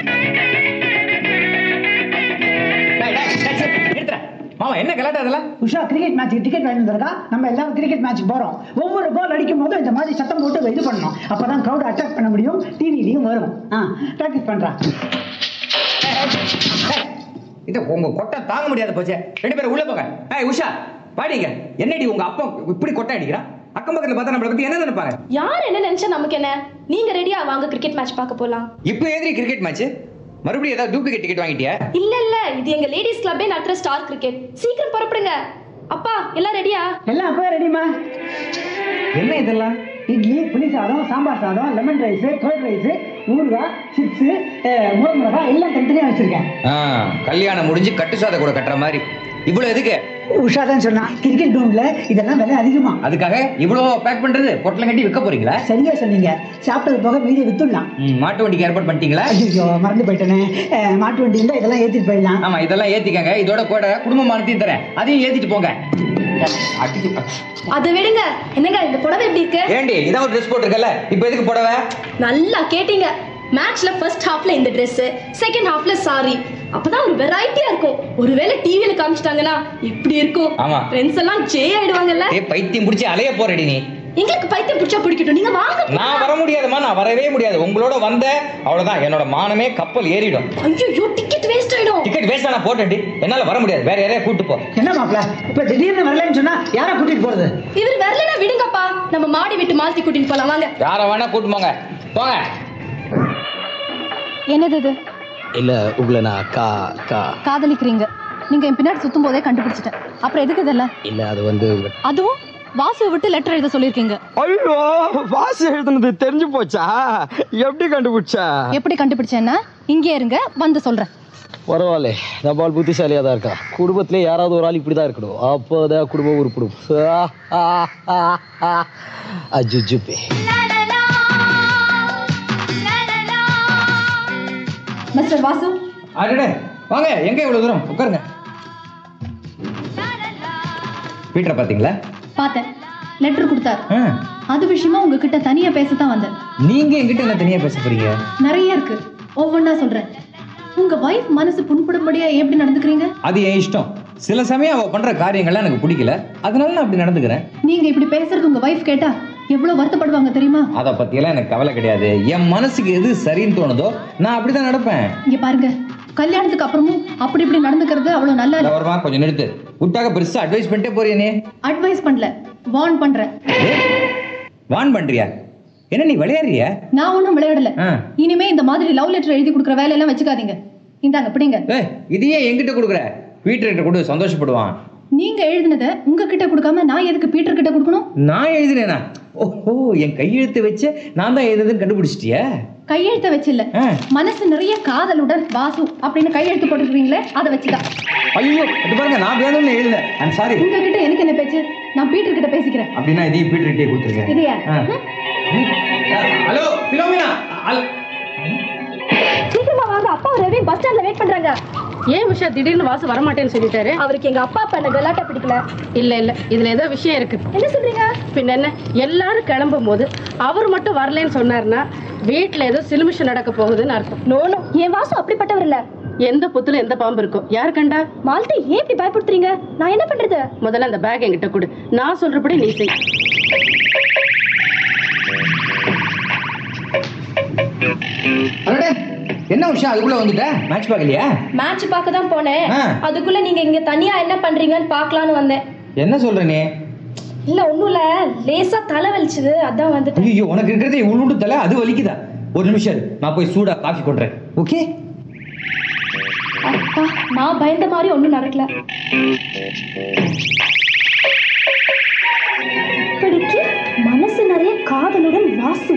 மாமா என்ன கலாட்டா அதெல்லாம் உஷா கிரிக்கெட் மேட்ச்சுக்கு டிக்கெட் வாங்கி வந்திருக்கா நம்ம எல்லாரும் கிரிக்கெட் மேட்ச் போறோம் ஒவ்வொரு கோல் அடிக்கும் போதும் இந்த மாதிரி சத்தம் போட்டு இது பண்ணணும் அப்பதான் crowd அட்ராக்ட் பண்ண முடியும் டிவிலையும் வரும் ஆ ப்ராக்டிஸ் பண்றான் இது உங்க கொட்டை தாங்க முடியாத போச்சே ரெண்டு பேரும் உள்ள போங்க ஏய் உஷா பாடிங்க என்னடி உங்க அப்பா இப்படி கொட்டை அடிக்கிறான் அக்கம் பக்கத்துல பார்த்தா நம்மளை பத்தி என்ன நினைப்பாங்க யார் என்ன நினைச்சா நமக்கு என்ன நீங்க ரெடியா வாங்க கிரிக்கெட் மேட்ச் பார்க்க போலாம் இப்போ எதிரி கிரிக்கெட் மேட்ச் மறுபடியும் ஏதாவது டூப்ளிகேட் டிக்கெட் வாங்கிட்டியா இல்ல இல்ல இது எங்க லேடிஸ் கிளப்பே நடத்துற ஸ்டார் கிரிக்கெட் சீக்கிரம் புறப்படுங்க அப்பா எல்லாம் ரெடியா எல்லாம் அப்போ ரெடிமா என்ன இதெல்லாம் இட்லி புளி சாதம் சாம்பார் சாதம் லெமன் ரைஸ் கர்ட் ரைஸ் ஊறுகாய் சிப்ஸ் முருங்கா எல்லாம் தனித்தனியா வச்சிருக்கேன் ஆ, கல்யாணம் முடிஞ்சு கட்டு சாத கூட கட்டுற மாதிரி இவ்வளவு எதுக்கு உஷா தான் சொன்னான் கிரிக்கெட் கிரவுண்ட்ல இதெல்லாம் விலை அதிகமா அதுக்காக இவ்வளவு பேக் பண்றது பொட்டலம் கட்டி விற்க போறீங்களா சரியா சொன்னீங்க சாப்பிட்டது போக மீதி வித்துடலாம் ம், மாட்டு வண்டிக்கு ஏற்பாடு பண்ணிட்டீங்களா ஐயோ மறந்து போயிட்டேனே அஹ், மாட்டு வண்டி இருந்தா இதெல்லாம் ஏத்திட்டு போயிடலாம் ஆமா இதெல்லாம் ஏத்திக்கங்க இதோட கூட குடும்ப மானத்தையும் தரேன் அதையும் ஏத்திட்டு போங்க அதை விடுங்க என்னங்க இந்த புடவை எப்படி இருக்கு ஏண்டி இதான் ஒரு ட்ரெஸ் போட்டிருக்கல இப்போ எதுக்கு புடவை நல்லா கேட்டீங்க மேட்ச்ல ஃபர்ஸ்ட் ஹாஃப்ல இந்த Dress செகண்ட் ஹாஃப்ல சாரி அப்பதான் ஒரு வெரைட்டியா இருக்கும் ஒருவேளை டிவில காமிச்சிட்டாங்கன்னா இப்படி இருக்கும் ஆமா. ஃப்ரெண்ட்ஸ் எல்லாம் ஜே ஆயிடுவாங்கல்ல ஏ பைத்தியம் பிடிச்சி அலைய போறடி நீ எங்களுக்கு பைத்தியம் பிடிச்சா பிடிக்கட்டும் நீங்க வாங்க நான் வர முடியாதும்மா நான் வரவே முடியாது உங்களோட வந்த அவ்வளவுதான் என்னோட மானமே கப்பல் ஏறிடும் ஐயோ டிக்கெட் வேஸ்ட் ஆயிடும் டிக்கெட் வேஸ்ட் ஆனா போட்டேன்டி என்னால வர முடியாது வேற யாரையா கூட்டு போ என்ன மாப்ள இப்ப திடீர்னு வரலன்னு சொன்னா யாரை கூட்டிட்டு போறது இவர் வரலனா விடுங்கப்பா நம்ம மாடி விட்டு மாத்தி கூட்டிட்டு போலாம் வாங்க யார வேணா கூட்டு போங்க போங்க என்னது இது இல்ல உங்களை நான் கா கா காதலிக்கிறீங்க நீங்க என் பின்னாடி சுத்தும் போதே கண்டுபிடிச்சிட்டேன் அப்புறம் எதுக்கு இதெல்லாம் இல்ல அது வந்து உங்க அதுவும் வாசுவை விட்டு லெட்டர் எழுத சொல்லிருக்கீங்க ஐயோ வாசி எழுதுனது தெரிஞ்சு போச்சா எப்படி கண்டுபிடிச்ச எப்படி கண்டுபிடிச்சேன்னா இங்கே இருங்க வந்து சொல்றேன் பரவாயில்ல நபால் புத்திசாலியா தான் இருக்கா குடும்பத்திலே யாராவது ஒரு ஆள் இப்படிதான் இருக்கணும் அப்போதான் குடும்பம் உருப்பிடும் அஜுஜுபே மிஸ்டர் வாசு அடடே வாங்க எங்க இவ்வளவு தூரம் உட்காருங்க பீட்டரை பாத்தீங்களா பார்த்தேன் லெட்டர் கொடுத்தார் ஆ, அது விஷயமா உங்ககிட்ட தனியா பேசத்தான் வந்தேன் நீங்க என்கிட்ட என்ன தனியா பேச போறீங்க நிறைய இருக்கு ஒவ்வொன்றா சொல்றேன் உங்க வைஃப் மனசு புண்படும்படியா எப்படி நடந்துக்கிறீங்க அது என் இஷ்டம் சில சமயம் அவ பண்ற காரியங்கள்லாம் எனக்கு பிடிக்கல அதனால நான் அப்படி நடந்துக்கிறேன் நீங்க இப்படி பேசுறது உங்க வைஃப் கேட்டா எவ்வளவு வருத்தப்படுவாங்க தெரியுமா அதை பத்தியெல்லாம் எனக்கு கவலை கிடையாது என் மனசுக்கு எது சரின்னு தோணுதோ நான் அப்படிதான் நடப்பேன் இங்க பாருங்க கல்யாணத்துக்கு அப்புறமும் அப்படி இப்படி நடந்துக்கிறது அவ்வளவு நல்லா இதோ இல்ல வருமா கொஞ்சம் நிறுத்து உட்டாக பெருசா அட்வைஸ் பண்ணிட்டே போறியே நீ அட்வைஸ் பண்ணல வார்ன் பண்றேன் வான் பண்றியா என்ன நீ விளையாடுறியா நான் ஒண்ணும் விளையாடல ஆ. இனிமே இந்த மாதிரி லவ் லெட்டர் எழுதி கொடுக்குற வேலையெல்லாம் வச்சுக்காதீங்க இந்தாங்க பிடிங்க ஏய் இது ஏன் என்கிட்ட கொடுக்குற பீட்டர் கிட்ட கொடு சந்தோஷப்படுவான் நீங்க எழுதினதை உங்ககிட்ட கொடுக்காம நான் எதுக்கு பீட்டர் கிட்ட கொடுக்கணும் நான் எழுதினேனா ஓஹோ என் கையெழுத்து வச்சு நான் தான் எழுதுன்னு கண்டுபிடிச்சிட்டியா கையெழுத்த வச்சில்ல மனசு நிறைய காதலுடன் வாசு அப்படின்னு கையெழுத்து போட்டுருக்கீங்களே அதை வச்சுதான் ஐயோ இது பாருங்க நான் வேணும்னு எழுதல ஐம் சாரி உங்ககிட்ட எனக்கு என்ன பேச்சு நான் பீட்டர் கிட்ட பேசிக்கிறேன் அப்படின்னா இதையும் பீட்டர் கிட்டே கொடுத்துருக்கேன் இதையா ஹலோ பிலோமினா சீக்கிரமா வாங்க அப்பா ரவி பஸ் ஸ்டாண்ட்ல வெயிட் பண்றாங்க ஏன் உஷா திடீர்னு வாசு வரமாட்டேன்னு சொல்லிட்டாரு அவருக்கு எங்க அப்பா பண்ண கலாட்டா பிடிக்கல இல்ல இல்ல இதுல ஏதோ விஷயம் இருக்கு என்ன சொல்றீங்க பின்ன என்ன எல்லாரும் கிளம்பும் போது அவர் மட்டும் வரலன்னு சொன்னாருன்னா வீட்டுல ஏதோ சிலுமிஷம் நடக்க போகுதுன்னு அர்த்தம் நோ நோ என் வாசு அப்படிப்பட்டவர் இல்ல எந்த புத்துல எந்த பாம்பு இருக்கும் யார் கண்டா மால்தி ஏன் இப்படி பயப்படுத்துறீங்க நான் என்ன பண்றது முதல்ல அந்த பேக் என்கிட்ட கொடு நான் சொல்றபடி நீ செய் அடடே என்ன உஷா அதுக்குள்ள வந்துட்ட மேட்ச் பார்க்கலையா மேட்ச் பார்க்க தான் போனேன் ஆ. அதுக்குள்ள நீங்க இங்க தனியா என்ன பண்றீங்கன்னு பார்க்கலான்னு வந்தேன் என்ன சொல்ற நீ இல்ல ஒண்ணும் இல்ல லேசா தலை வலிச்சுது அதான் வந்துட்டேன் ஐயோ உனக்கு இருக்கிறதே இவ்வளவு தலை அது வலிக்குதா ஒரு நிமிஷம் இரு. நான் போய் சூடா காஃபி கொண்டுறேன் ஓகே அப்பா நான் பயந்த மாதிரி ஒண்ணும் நடக்கல இப்படிக்கு மனசு நிறைய காதலுடன் வாசு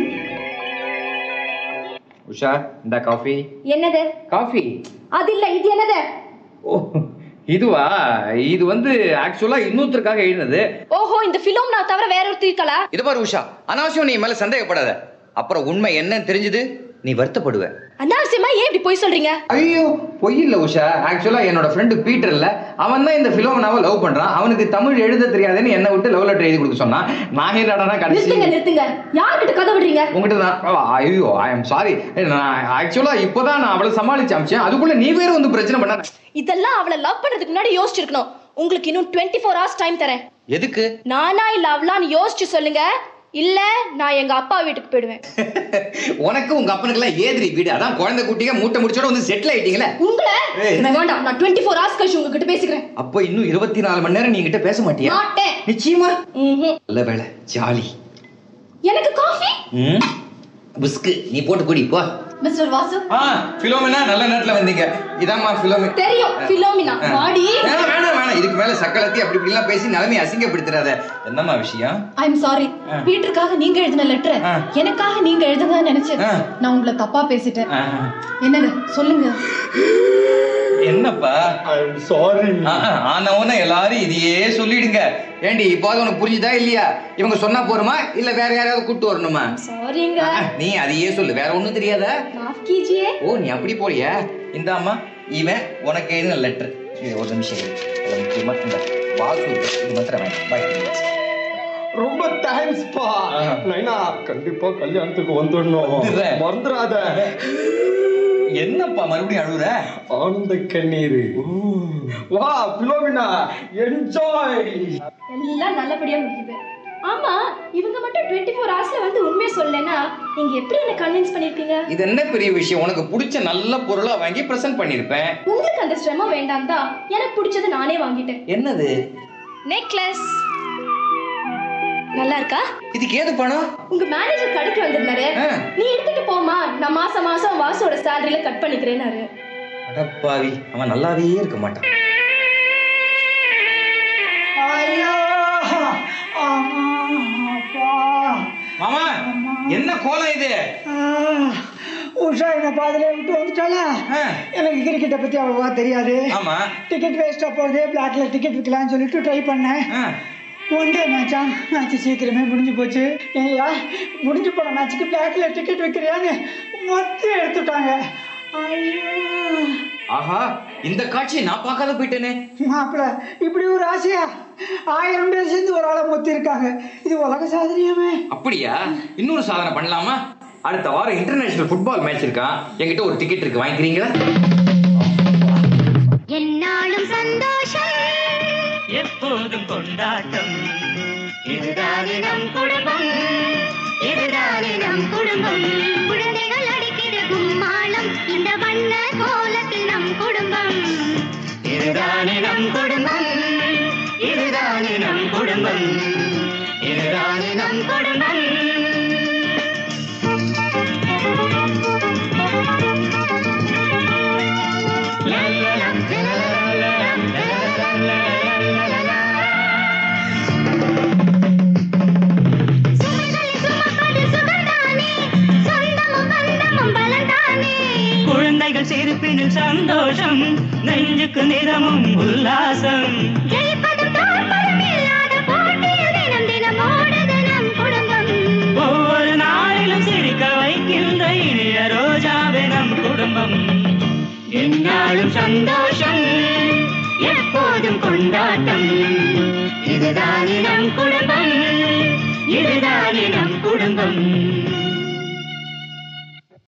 உஷா இந்த காஃபி என்னது காஃபி அது இல்ல இது என்னது ஓ இதுவா இது வந்து ஆக்சுவலா இன்னொருத்தருக்காக எழுதினது ஓஹோ இந்த பிலிம் நான் தவிர வேற ஒருத்தர் இருக்கலா இது பாரு உஷா அனாவசியம் நீ மேல சந்தேகப்படாத அப்புறம் உண்மை என்னன்னு தெரிஞ்சது நீ வருத்தப்படுவ அனாவசியமா ஏன் இப்படி போய் சொல்றீங்க ஐயோ பொய் இல்ல உஷா ஆக்சுவலா என்னோட ஃப்ரெண்டு பீட்டர் இல்ல அவன் தான் இந்த பிலோமனாவை லவ் பண்றான் அவனுக்கு தமிழ் எழுத தெரியாதுன்னு என்ன விட்டு லவ் லெட்டர் எழுதி கொடுக்க சொன்னான் நான் என்னடா கடைசி நிறுத்துங்க நிறுத்துங்க யார்கிட்ட கதை விடுறீங்க உங்ககிட்ட தான் ஓ, ஐயோ ஐ எம் சாரி நான் ஆக்சுவலா இப்போதான் நான் அவளை சமாளிச்சு அமிச்சேன் அதுக்குள்ள நீ வேற வந்து பிரச்சனை பண்ண இதெல்லாம் அவளை லவ் பண்றதுக்கு முன்னாடி யோசிச்சிருக்கணும் உங்களுக்கு இன்னும் டுவெண்ட்டி ஃபோர் ஹவர்ஸ் டைம் தரேன் எதுக்கு நானா இல்ல அவளான்னு யோசிச்சு சொல்லுங்க இல்ல நான் எங்க அப்பா வீட்டுக்கு போயிடுவேன் உனக்கு உங்க அப்பனுக்கெல்லாம் ஏதிரி வீடு அதான் குழந்தை குட்டிங்க மூட்டை முடிச்சோட வந்து செட்டில் ஆயிட்டீங்களே உங்களை ஏய். நான் வேண்டாம் நான் டுவெண்ட்டி ஃபோர் ஹவர்ஸ் கழிச்சு உங்ககிட்ட பேசிக்கிறேன் அப்போ இன்னும் இருபத்தி நாலு மணி நேரம் நீ கிட்ட பேச மாட்டியா மாட்டேன் நிச்சயமா ம்ஹும். நல்ல வேலை ஜாலி எனக்கு காஃபி ம் பிஸ்கு நீ போட்டு குடி போ மிஸ்டர் வாசு ஆ பிலோமினா நல்ல நேரத்துல வந்தீங்க இதாம்மா பிலோமி தெரியும் பிலோமினா ஆ. வாடி வேணாம் வேணாம் வேணாம் இதுக்கு மேல சக்களத்தி அப்படி இப்படி எல்லாம் பேசி நிலைமை அசிங்கப்படுத்துறாத என்னம்மா விஷயம் ஐ எம் சாரி ஆ. பீட்டருக்காக நீங்க எழுதின லெட்டர் ஆ. எனக்காக நீங்க எழுதுதா நினைச்சேன் ஆ. நான் உங்களை தப்பா பேசிட்டேன் ஆ. என்னங்க சொல்லுங்க என்னப்பா சாரி ஆனவன எல்லாரும் இதையே சொல்லிடுங்க ஏண்டி இப்போ உனக்கு புரிஞ்சுதா இல்லையா இவங்க சொன்னா போருமா இல்ல வேற யாராவது கூட்டு வரணுமா சாரிங்க ஆ, நீ அதையே சொல்லு வேற ஒண்ணும் தெரியாதா மாஃப் கீஜியே ஓ நீ அப்படி போறியா இந்தாம்மா இவன் உனக்கு எழுதின லெட்டர் இது ஒரு நிமிஷம் இரு. இதுல முக்கியமா இந்த வாசு இருக்கு. இது மாத்திரம் வேண்டாம் பாய் ரொம்ப தேங்க்ஸ் பா நைனா கண்டிப்பா கல்யாணத்துக்கு வந்துடணும் வந்துடுறேன். மறந்துடாத என்னப்பா மறுபடியும் அழுகுற ஆனந்த கண்ணீர் வா பிலோமினா என்ஜாய் எல்லாம் நல்லபடியா முடியுது ஆமா இவங்க மட்டும் டுவெண்ட்டி ஃபோர் ஹவர்ஸ்ல வந்து உண்மையை சொல்லலைன்னா நீங்க எப்படி என்ன கன்வின்ஸ் பண்ணிருக்கீங்க இது என்ன பெரிய விஷயம் உனக்கு பிடிச்ச நல்ல பொருளா வாங்கி பிரசன்ட் பண்ணிருப்பேன் உங்களுக்கு அந்த சிரமம் வேண்டாம் தான் எனக்கு பிடிச்சது நானே வாங்கிட்டேன் என்னது நெக்லஸ் நல்லா இருக்கா இதுக்கு ஏது பணம் உங்க மேனேஜர் கடைக்கு வந்திருந்தாரு ஆ. நீ எடுத்துட்டு போமா நான் மாசம் மாசம் வாசோட சேலரியில கட் பண்ணிக்கிறேன்னாரு அடப்பாவி அவன் நல்லாவே இருக்க மாட்டான் ஐயோ ஆமா அப்பா மாமா என்ன கோலம் இது ஆ, உஷா என்ன பாதிலே விட்டு வந்துட்டாளா எனக்கு கிரிக்கெட்டை பத்தி அவ்வளவா தெரியாது ஆமா டிக்கெட் வேஸ்டா போகுது பிளாக்ல டிக்கெட் விற்கலாம்னு சொல்லிட்டு ட்ரை பண்ணேன் ஒன் டே மேட்சான் மேட்ச் சீக்கிரமே முடிஞ்சு போச்சு ஏய்யா முடிஞ்சு போன மேட்ச்சுக்கு பிளாக்ல டிக்கெட் விற்கிறியான்னு மொத்தம் எடுத்துட்டாங்க ஆஹா இந்த காட்சியை நான் பார்க்காத போயிட்டேனே மாப்பிள இப்படி ஒரு ஆசையா ஆயிரம் பேர் சேர்ந்து ஒரு ஆளை மொத்தி இருக்காங்க இது உலக சாதனையாமே அப்படியா இன்னொரு சாதனை பண்ணலாமா அடுத்த வாரம் இன்டர்நேஷனல் ஃபுட்பால் மேட்ச் இருக்கான் என்கிட்ட ஒரு டிக்கெட் இருக்கு வாங்கிக்கிறீங்களா என்னாலும் சந்தோஷம் எப்போதும் கொண்டாட்டம் இதுதானே நம் குடும்பம் இதுதானே நம் குடும்பம் குழந்தைகள் அடிக்கிற கும்மாளம் இந்த வண்ண கோலத்தில் நம் குடும்பம் இதுதானே நம் குடும்பம் இதுதானே நம் குடும்பம் இதுதானே நம் குடும்பம் குழந்தைகள் சிரிப்பினில் சந்தோஷம் நெஞ்சுக்கு நிறமும் உல்லாசம் ஜெயிப்பதும் தோற்பதும் இல்லாத போட்டியில் தினம் தினம் ஓடுது நம் குடும்பம் ஒவ்வொரு நாளிலும் சிரிக்க வைக்கின்ற இனிய ரோஜாவே நம் குடும்பம் என்னாலும் சந்தோஷம் எப்போதும் கொண்டாட்டம் இதுதானே நம் குடும்பம் இதுதானே நம் குடும்பம்